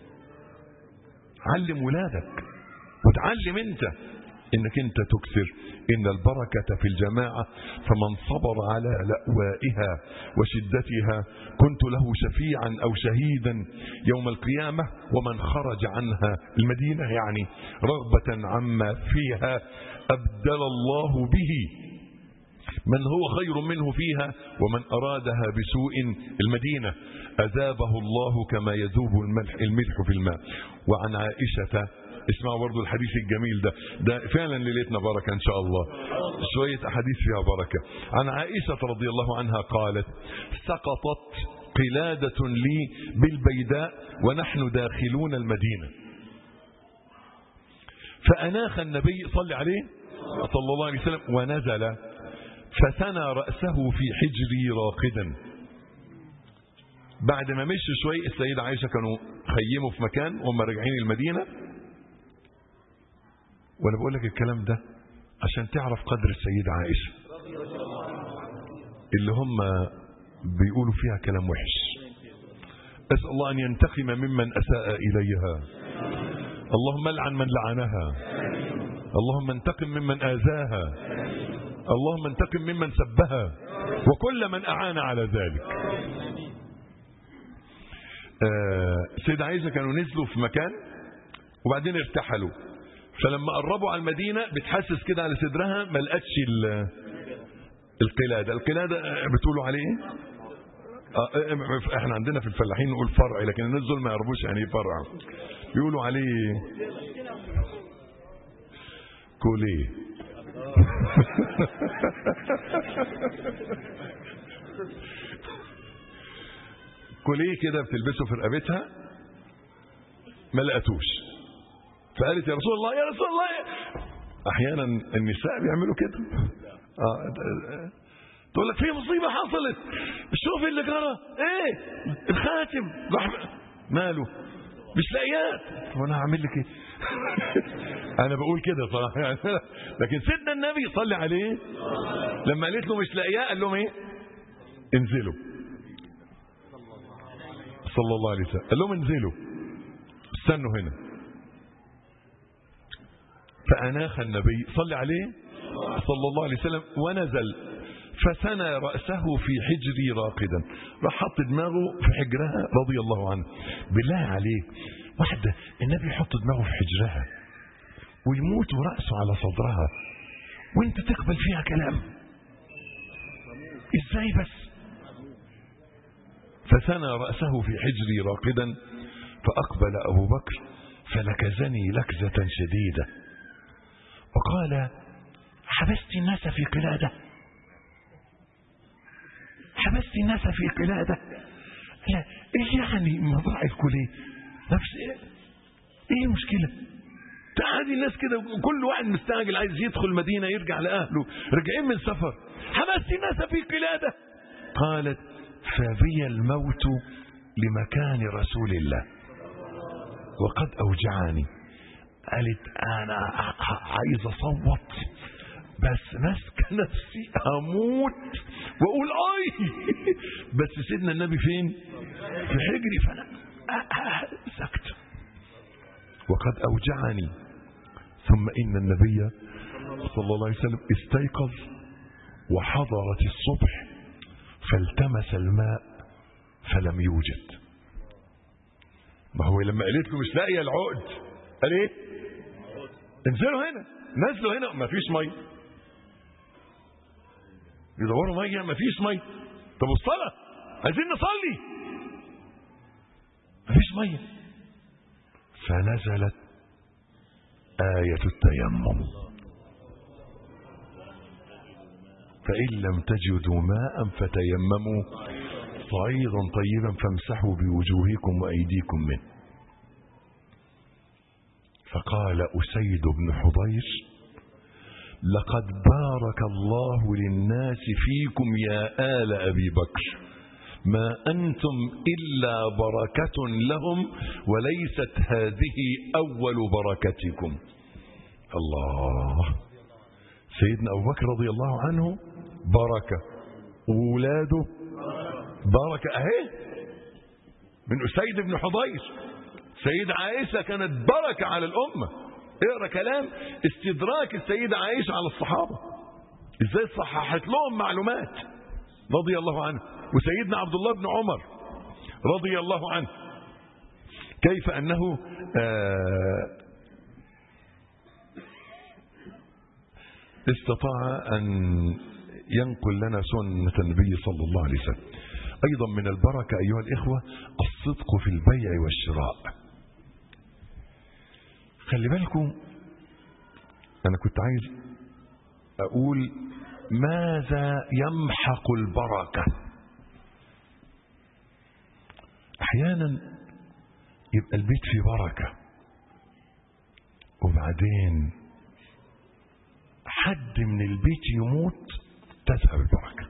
علم ولادك وتعلم انت انك انت تكثر ان البركة في الجماعة فمن صبر على لأوائها وشدتها كنت له شفيعا او شهيدا يوم القيامة ومن خرج عنها المدينة يعني رغبة عما فيها ابدل الله به من هو خير منه فيها ومن أرادها بسوء المدينة أذابه الله كما يذوب الملح, الملح في الماء وعن عائشة اسمعوا برضو الحديث الجميل ده ده فعلا ليلتنا بركة إن شاء الله شوية أحاديث فيها بركة عن عائشة رضي الله عنها قالت سقطت قلادة لي بالبيداء ونحن داخلون المدينة فأناخ النبي صلى عليه صلى الله عليه وسلم ونزل فثنى رأسه في حجري راقدا بعد ما مشي شوي السيدة عائشة كانوا خيموا في مكان وهم راجعين المدينة وانا بقول لك الكلام ده عشان تعرف قدر السيدة عائشة اللي هم بيقولوا فيها كلام وحش أسأل الله أن ينتقم ممن أساء إليها اللهم العن من لعنها اللهم انتقم ممن آذاها اللهم انتقم ممن سبها وكل من أعان على ذلك آه سيدة عائشة كانوا نزلوا في مكان وبعدين ارتحلوا فلما قربوا على المدينة بتحسس كده على صدرها ما لقتش القلادة القلادة بتقولوا عليه ايه آه احنا عندنا في الفلاحين نقول فرع لكن الناس دول ما يعرفوش يعني ايه فرع بيقولوا عليه كوليه كوليه كده بتلبسه في رقبتها ما لقتوش فقالت يا رسول الله يا رسول الله احيانا النساء بيعملوا كده آه تقول لك في مصيبه حصلت شوف اللي جرى ايه الخاتم ماله مش لاقياه وانا هعمل لك ايه انا بقول كده صراحه يعني لكن سيدنا النبي صلى عليه لما قالت له مش لاقياه قال لهم ايه انزلوا صلى الله عليه وسلم قال لهم انزلوا استنوا هنا فأناخ النبي صلى عليه صلى الله عليه وسلم ونزل فثنى رأسه في حجري راقدا راح حط دماغه في حجرها رضي الله عنه بالله عليك واحدة النبي يحط دماغه في حجرها ويموت ورأسه على صدرها وانت تقبل فيها كلام ازاي بس فثنى رأسه في حجري راقدا فأقبل أبو بكر فلكزني لكزة شديدة وقال حبست الناس في قلادة حبست الناس في قلادة لا ايه يعني مضاعف كلية نفس ايه ايه المشكلة تعادي الناس كده كل واحد مستعجل عايز يدخل المدينة يرجع لأهله رجعين من سفر حبست الناس في قلادة قالت فبي الموت لمكان رسول الله وقد أوجعني قالت أنا عايز أصوت بس ماسكة نفسي هموت وأقول أي بس سيدنا النبي فين في حجري فأنا سكت وقد أوجعني ثم إن النبي صلى الله عليه وسلم استيقظ وحضرت الصبح فالتمس الماء فلم يوجد ما هو لما قالت له مش لاقيه العقد قال ايه انزلوا هنا نزلوا هنا ما فيش ميه يدوروا ميه ما فيش ميه طب الصلاه عايزين نصلي ما فيش ميه فنزلت آية التيمم فإن لم تجدوا ماء فتيمموا صعيدا طيبا فامسحوا بوجوهكم وأيديكم منه فقال أسيد بن حضير لقد بارك الله للناس فيكم يا آل أبي بكر ما أنتم إلا بركة لهم وليست هذه أول بركتكم الله سيدنا أبو بكر رضي الله عنه بركة وولاده بركة أهي من أسيد بن حضير سيدة عائشة كانت بركة على الأمة اقرأ كلام استدراك السيدة عائشة على الصحابة ازاي صححت لهم معلومات رضي الله عنه وسيدنا عبد الله بن عمر رضي الله عنه كيف أنه آه استطاع أن ينقل لنا سنة النبي صلى الله عليه وسلم أيضا من البركة أيها الإخوة الصدق في البيع والشراء خلي بالكم أنا كنت عايز أقول ماذا يمحق البركة أحيانا يبقى البيت فيه بركة وبعدين حد من البيت يموت تذهب البركة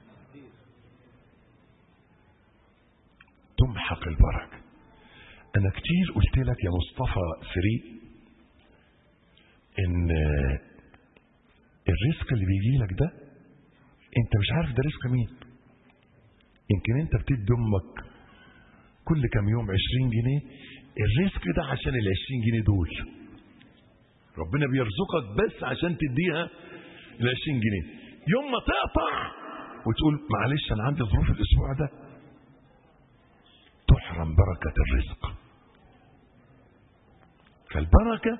تمحق البركة أنا كتير قلت لك يا مصطفى سري إن الرزق اللي بيجي لك ده أنت مش عارف ده رزق مين يمكن أنت بتدي أمك كل كام يوم عشرين جنيه الرزق ده عشان العشرين جنيه دول ربنا بيرزقك بس عشان تديها العشرين جنيه يوم ما تقطع وتقول معلش انا عندي ظروف الاسبوع ده تحرم بركة الرزق فالبركة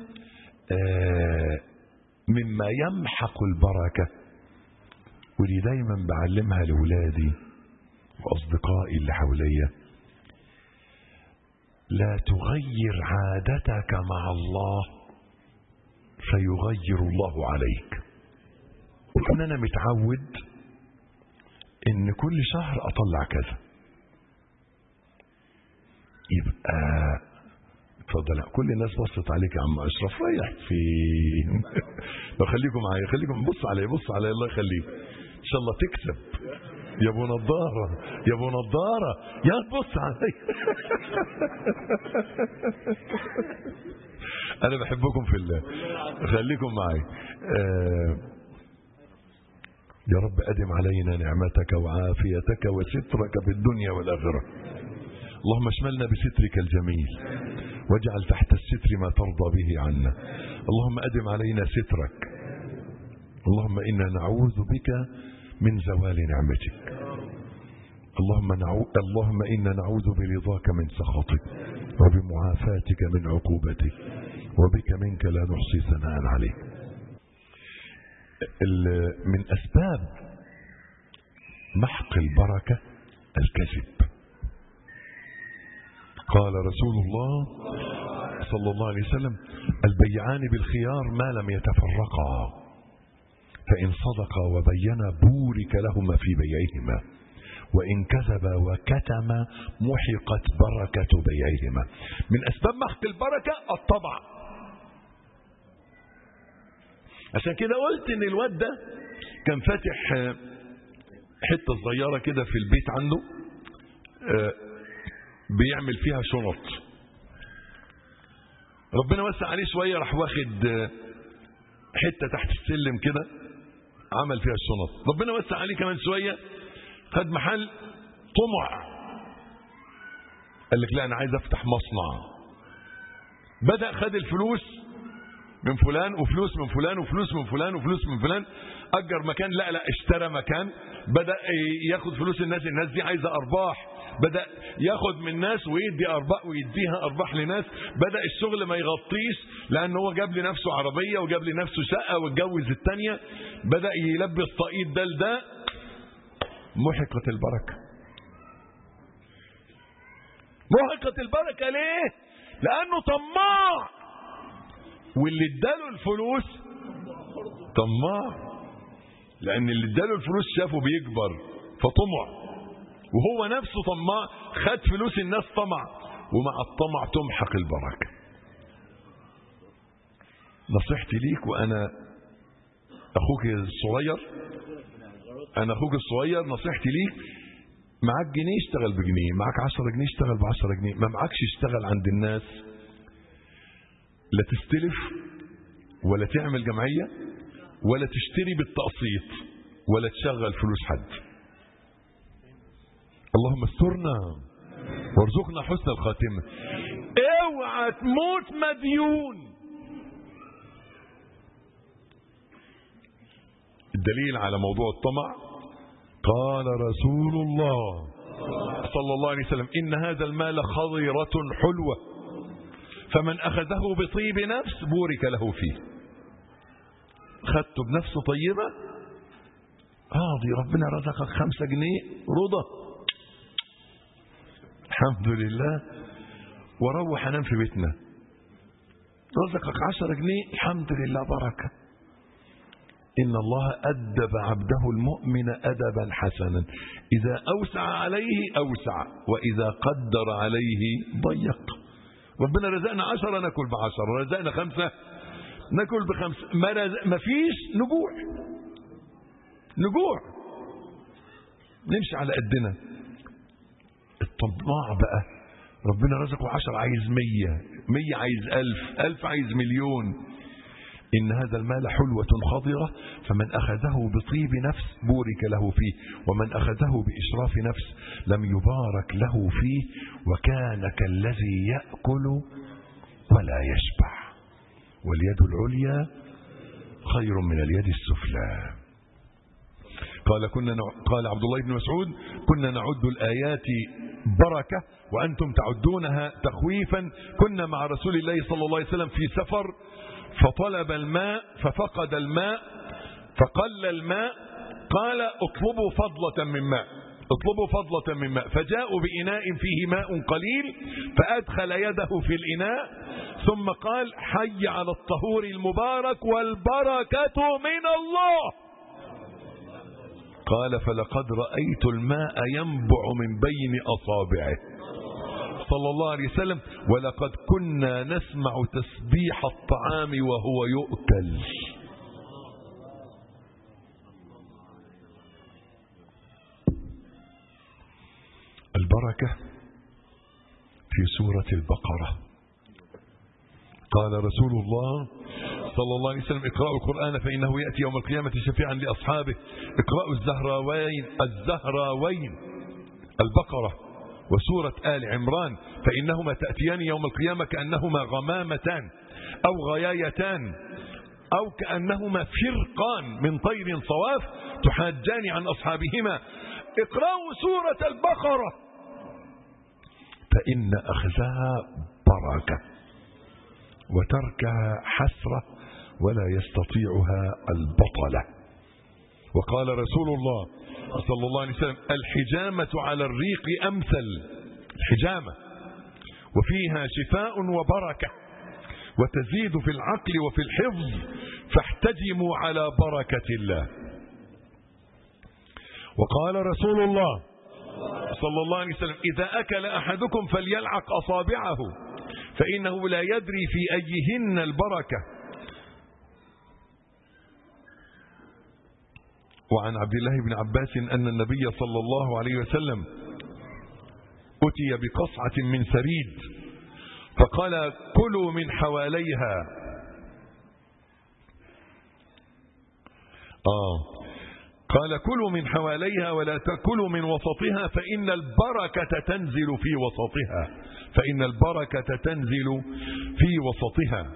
آه مما يمحق البركة ودي دايما بعلمها لولادي واصدقائي اللي حواليا لا تغير عادتك مع الله فيغير الله عليك وان انا متعود ان كل شهر اطلع كذا يبقى اتفضل كل الناس بصت عليك يا عم اشرف رايح فين لو خليكم معايا خليكم بص علي بص علي الله يخليك ان شاء الله تكسب يا ابو نضاره يا ابو نضاره يا بص علي انا بحبكم في الله خليكم معي آه يا رب أدم علينا نعمتك وعافيتك وسترك في الدنيا والآخرة اللهم اشملنا بسترك الجميل واجعل تحت الستر ما ترضى به عنا اللهم أدم علينا سترك اللهم إنا نعوذ بك من زوال نعمتك اللهم نعو... اللهم إنا نعوذ برضاك من سخطك وبمعافاتك من عقوبتك وبك منك لا نحصي ثناء عليك من أسباب محق البركة الكذب قال رسول الله صلى الله عليه وسلم البيعان بالخيار ما لم يتفرقا فإن صدقا وبينا بورك لهما في بيعهما وإن كذبا وكتما محقت بركة بيعهما من أسباب محق البركة الطبع عشان كده قلت ان الواد ده كان فاتح حته صغيره كده في البيت عنده بيعمل فيها شنط ربنا وسع عليه شويه راح واخد حته تحت السلم كده عمل فيها الشنط ربنا وسع عليه كمان شويه خد محل طمع قال لك لا انا عايز افتح مصنع بدا خد الفلوس من فلان وفلوس من فلان وفلوس من فلان وفلوس من فلان اجر مكان لا لا اشترى مكان بدا ياخد فلوس الناس الناس دي عايزه ارباح بدا ياخد من ناس ويدي ارباح ويديها ارباح لناس بدا الشغل ما يغطيش لان هو جاب لنفسه عربيه وجاب لنفسه شقه واتجوز الثانيه بدا يلبس طاقيت ده لده محقت البركه محقت البركه ليه لانه طماع واللي اداله الفلوس طماع لان اللي اداله الفلوس شافه بيكبر فطمع وهو نفسه طماع خد فلوس الناس طمع ومع الطمع تمحق البركه نصيحتي ليك وانا اخوك الصغير انا اخوك الصغير نصيحتي ليك معاك جنيه اشتغل بجنيه معاك عشرة جنيه اشتغل بعشرة جنيه ما معكش اشتغل عند الناس لا تستلف ولا تعمل جمعية ولا تشتري بالتقسيط ولا تشغل فلوس حد اللهم استرنا وارزقنا حسن الخاتمة اوعى تموت مديون الدليل على موضوع الطمع قال رسول الله صلى الله عليه وسلم إن هذا المال خضرة حلوة فمن أخذه بطيب نفس بورك له فيه خدته بنفس طيبة اه دي ربنا رزقك خمسة جنيه رضا الحمد لله وروح انام في بيتنا رزقك عشرة جنيه الحمد لله بركة إن الله أدب عبده المؤمن أدبا حسنا إذا أوسع عليه أوسع وإذا قدر عليه ضيق ربنا رزقنا عشرة ناكل بعشرة رزقنا خمسة ناكل بخمسة ما, رزق ما فيش نجوع نجوع نمشي على قدنا الطماع بقى ربنا رزقه عشر عايز مية مية عايز ألف ألف عايز مليون إن هذا المال حلوة خضرة فمن أخذه بطيب نفس بورك له فيه ومن أخذه بإشراف نفس لم يبارك له فيه وكان كالذي يأكل ولا يشبع واليد العليا خير من اليد السفلى قال كنا نع... قال عبد الله بن مسعود كنا نعد الآيات بركة وأنتم تعدونها تخويفا كنا مع رسول الله صلى الله عليه وسلم في سفر فطلب الماء ففقد الماء فقل الماء قال اطلبوا فضلة من ماء اطلبوا فضلة من ماء فجاءوا بإناء فيه ماء قليل فأدخل يده في الإناء ثم قال حي على الطهور المبارك والبركة من الله قال فلقد رأيت الماء ينبع من بين أصابعه صلى الله عليه وسلم ولقد كنا نسمع تسبيح الطعام وهو يؤكل البركة في سورة البقرة قال رسول الله صلى الله عليه وسلم اقرأوا القرآن فإنه يأتي يوم القيامة شفيعا لأصحابه اقرأوا الزهراوين الزهراوين البقرة وسورة آل عمران فإنهما تأتيان يوم القيامة كأنهما غمامتان أو غيايتان أو كأنهما فرقان من طير صواف تحاجان عن أصحابهما اقرأوا سورة البقرة فإن أخذها بركة وتركها حسرة ولا يستطيعها البطلة وقال رسول الله صلى الله عليه وسلم الحجامة على الريق أمثل الحجامة وفيها شفاء وبركة وتزيد في العقل وفي الحفظ فاحتجموا على بركة الله وقال رسول الله صلى الله عليه وسلم إذا أكل أحدكم فليلعق أصابعه فإنه لا يدري في أيهن البركة وعن عبد الله بن عباس أن النبي صلى الله عليه وسلم أتي بقصعة من سريد فقال كلوا من حواليها آه قال كلوا من حواليها ولا تأكلوا من وسطها فإن البركة تنزل في وسطها فإن البركة تنزل في وسطها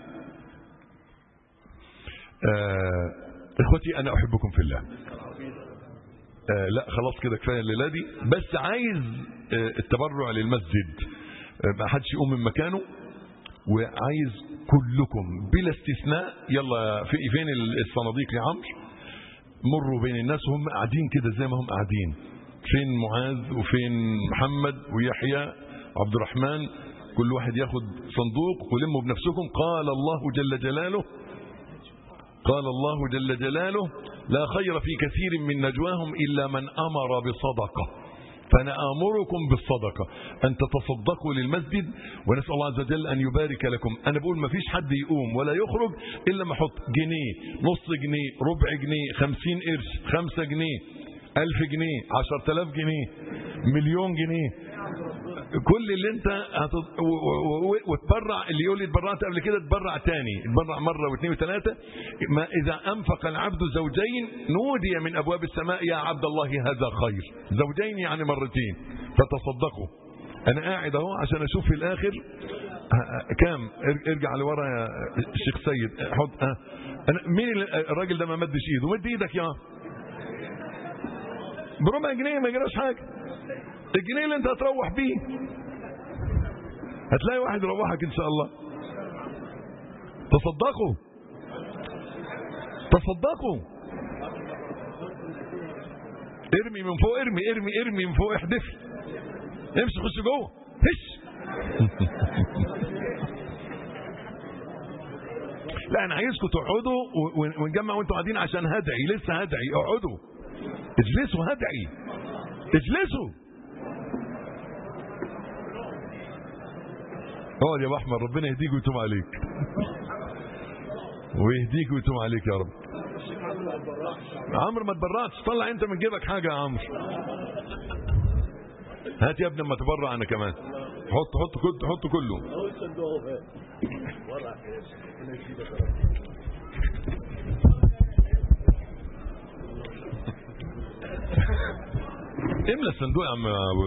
آه إخوتي أنا أحبكم في الله آه لا خلاص كده كفاية الليلة دي بس عايز آه التبرع للمسجد آه ما حدش يقوم من مكانه وعايز كلكم بلا استثناء يلا في فين الصناديق يا عمرو مروا بين الناس وهم قاعدين كده زي ما هم قاعدين فين معاذ وفين محمد ويحيى عبد الرحمن كل واحد ياخد صندوق ولموا بنفسكم قال الله جل جلاله قال الله جل جلاله لا خير في كثير من نجواهم إلا من أمر بصدقة فأنا آمركم بالصدقة أن تتصدقوا للمسجد ونسأل الله عز وجل أن يبارك لكم أنا بقول ما فيش حد يقوم ولا يخرج إلا ما أحط جنيه نص جنيه ربع جنيه خمسين قرش خمسة جنيه ألف جنيه عشر تلاف جنيه مليون جنيه كل اللي انت هتط... و... و... و... وتبرع اللي يقول لي اتبرعت قبل كده تبرع تاني اتبرع مره واثنين وثلاثه ما اذا انفق العبد زوجين نودي من ابواب السماء يا عبد الله هذا خير زوجين يعني مرتين فتصدقوا انا قاعد اهو عشان اشوف في الاخر كام ارجع لورا يا الشيخ سيد حط ها انا مين الراجل ده ما مدش ايده مد ايدك يا بربع جنيه ما يجراش حاجه الجنيه اللي انت هتروح بيه هتلاقي واحد يروحك ان شاء الله تصدقوا تصدقوا ارمي من فوق ارمي ارمي ارمي من فوق احدفي امشي خش جوه هش لا انا عايزكم تقعدوا ونجمع وانتوا قاعدين عشان هدعي لسه هدعي اقعدوا اجلسوا هدعي اجلسوا اقعد يا ابو احمد ربنا يهديك ويتوب عليك ويهديك ويتوب عليك يا رب عمرو ما تبرعتش طلع انت من جيبك حاجه يا عمرو هات يا ابني اما تبرع انا كمان حط حط كل حط كله املى الصندوق يا عم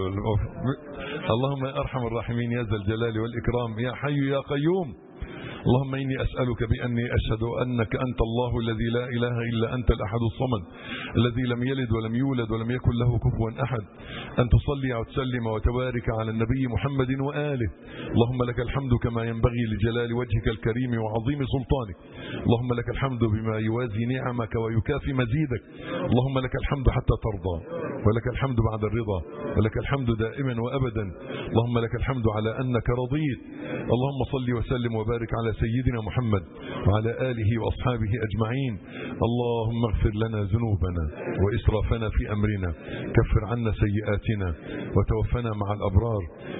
اللهم يا ارحم الراحمين يا ذا الجلال والاكرام يا حي يا قيوم اللهم إني أسألك بأني أشهد أنك أنت الله الذي لا إله إلا أنت الأحد الصمد الذي لم يلد ولم يولد ولم يكن له كفوا أحد أن تصلي وتسلم وتبارك على النبي محمد وآله اللهم لك الحمد كما ينبغي لجلال وجهك الكريم وعظيم سلطانك اللهم لك الحمد بما يوازي نعمك ويكافي مزيدك اللهم لك الحمد حتى ترضى ولك الحمد بعد الرضا ولك الحمد دائما وأبدا اللهم لك الحمد على أنك رضيت اللهم صل وسلم وبارك على سيدنا محمد وعلى آله وأصحابه أجمعين اللهم اغفر لنا ذنوبنا وإسرافنا في أمرنا كفر عنا سيئاتنا وتوفنا مع الأبرار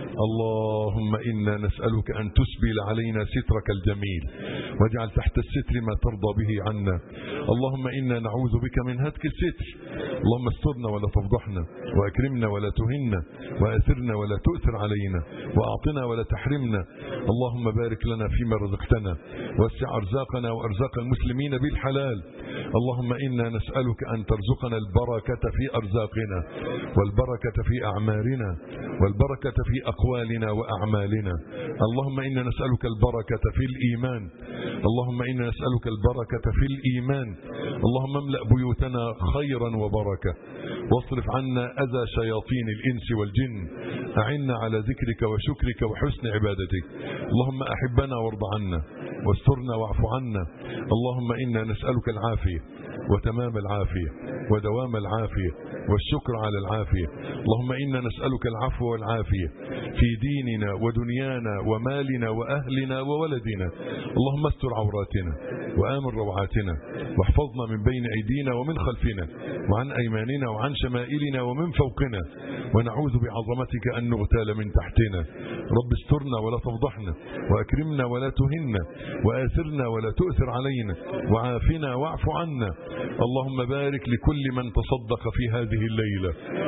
اللهم إنا نسألك أن تسبل علينا سترك الجميل واجعل تحت الستر ما ترضى به عنا اللهم إنا نعوذ بك من هتك الستر اللهم استرنا ولا تفضحنا وأكرمنا ولا تهنا وأثرنا ولا تؤثر علينا وأعطنا ولا تحرمنا اللهم بارك لنا فيما رزقتنا وسع أرزاقنا وأرزاق المسلمين بالحلال اللهم إنا نسألك أن ترزقنا البركة في أرزاقنا والبركة في أعمارنا والبركة في أقوالنا وأعمالنا اللهم إنا نسألك البركة في الإيمان اللهم إنا نسألك البركة في الإيمان اللهم املأ بيوتنا خيرا وبركة واصرف عنا أذى شياطين الإنس والجن أعنا على ذكرك وشكرك وحسن عبادتك اللهم أحبنا وارض عنا واسترنا واعف عنا اللهم إنا نسألك العافية وتمام العافية ودوام العافية والشكر على العافية اللهم إنا نسألك العفو والعافية في ديننا ودنيانا ومالنا وأهلنا وولدنا اللهم استر عوراتنا وآمن روعاتنا واحفظنا من بين أيدينا ومن خلفنا وعن أيماننا وعن شمائلنا ومن فوقنا ونعوذ بعظمتك أن نغتال من تحتنا رب استرنا ولا تفضحنا وأكرمنا ولا تهنا وآثرنا ولا تؤثر علينا وعافنا واعف عنا اللهم بارك لكل من تصدق في هذه الليلة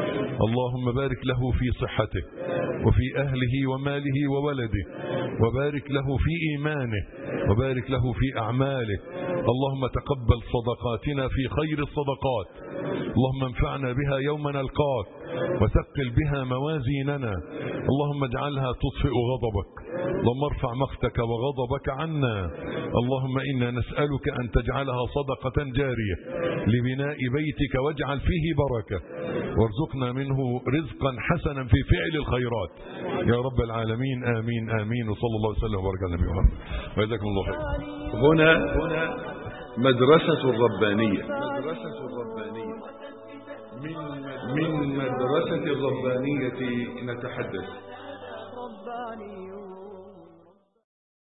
اللهم بارك له في صحته وفي أهله وماله وولده وبارك له في إيمانه وبارك له في أعماله اللهم تقبل صدقاتنا في خير الصدقات اللهم انفعنا بها يوم نلقاك وثقل بها موازيننا اللهم اجعلها تطفئ غضبك اللهم ارفع مقتك وغضبك عنا اللهم إنا نسألك أن تجعلها صدقة جارية لبناء بيتك واجعل فيه بركة وارزقنا منه رزقا حسنا في فعل الخيرات يا رب العالمين آمين آمين وصلى الله وسلم وبارك على النبي محمد وجزاكم الله خير
هنا هنا مدرسة الربانية مدرسة الربانية من مدرسة الربانية نتحدث
ربانيون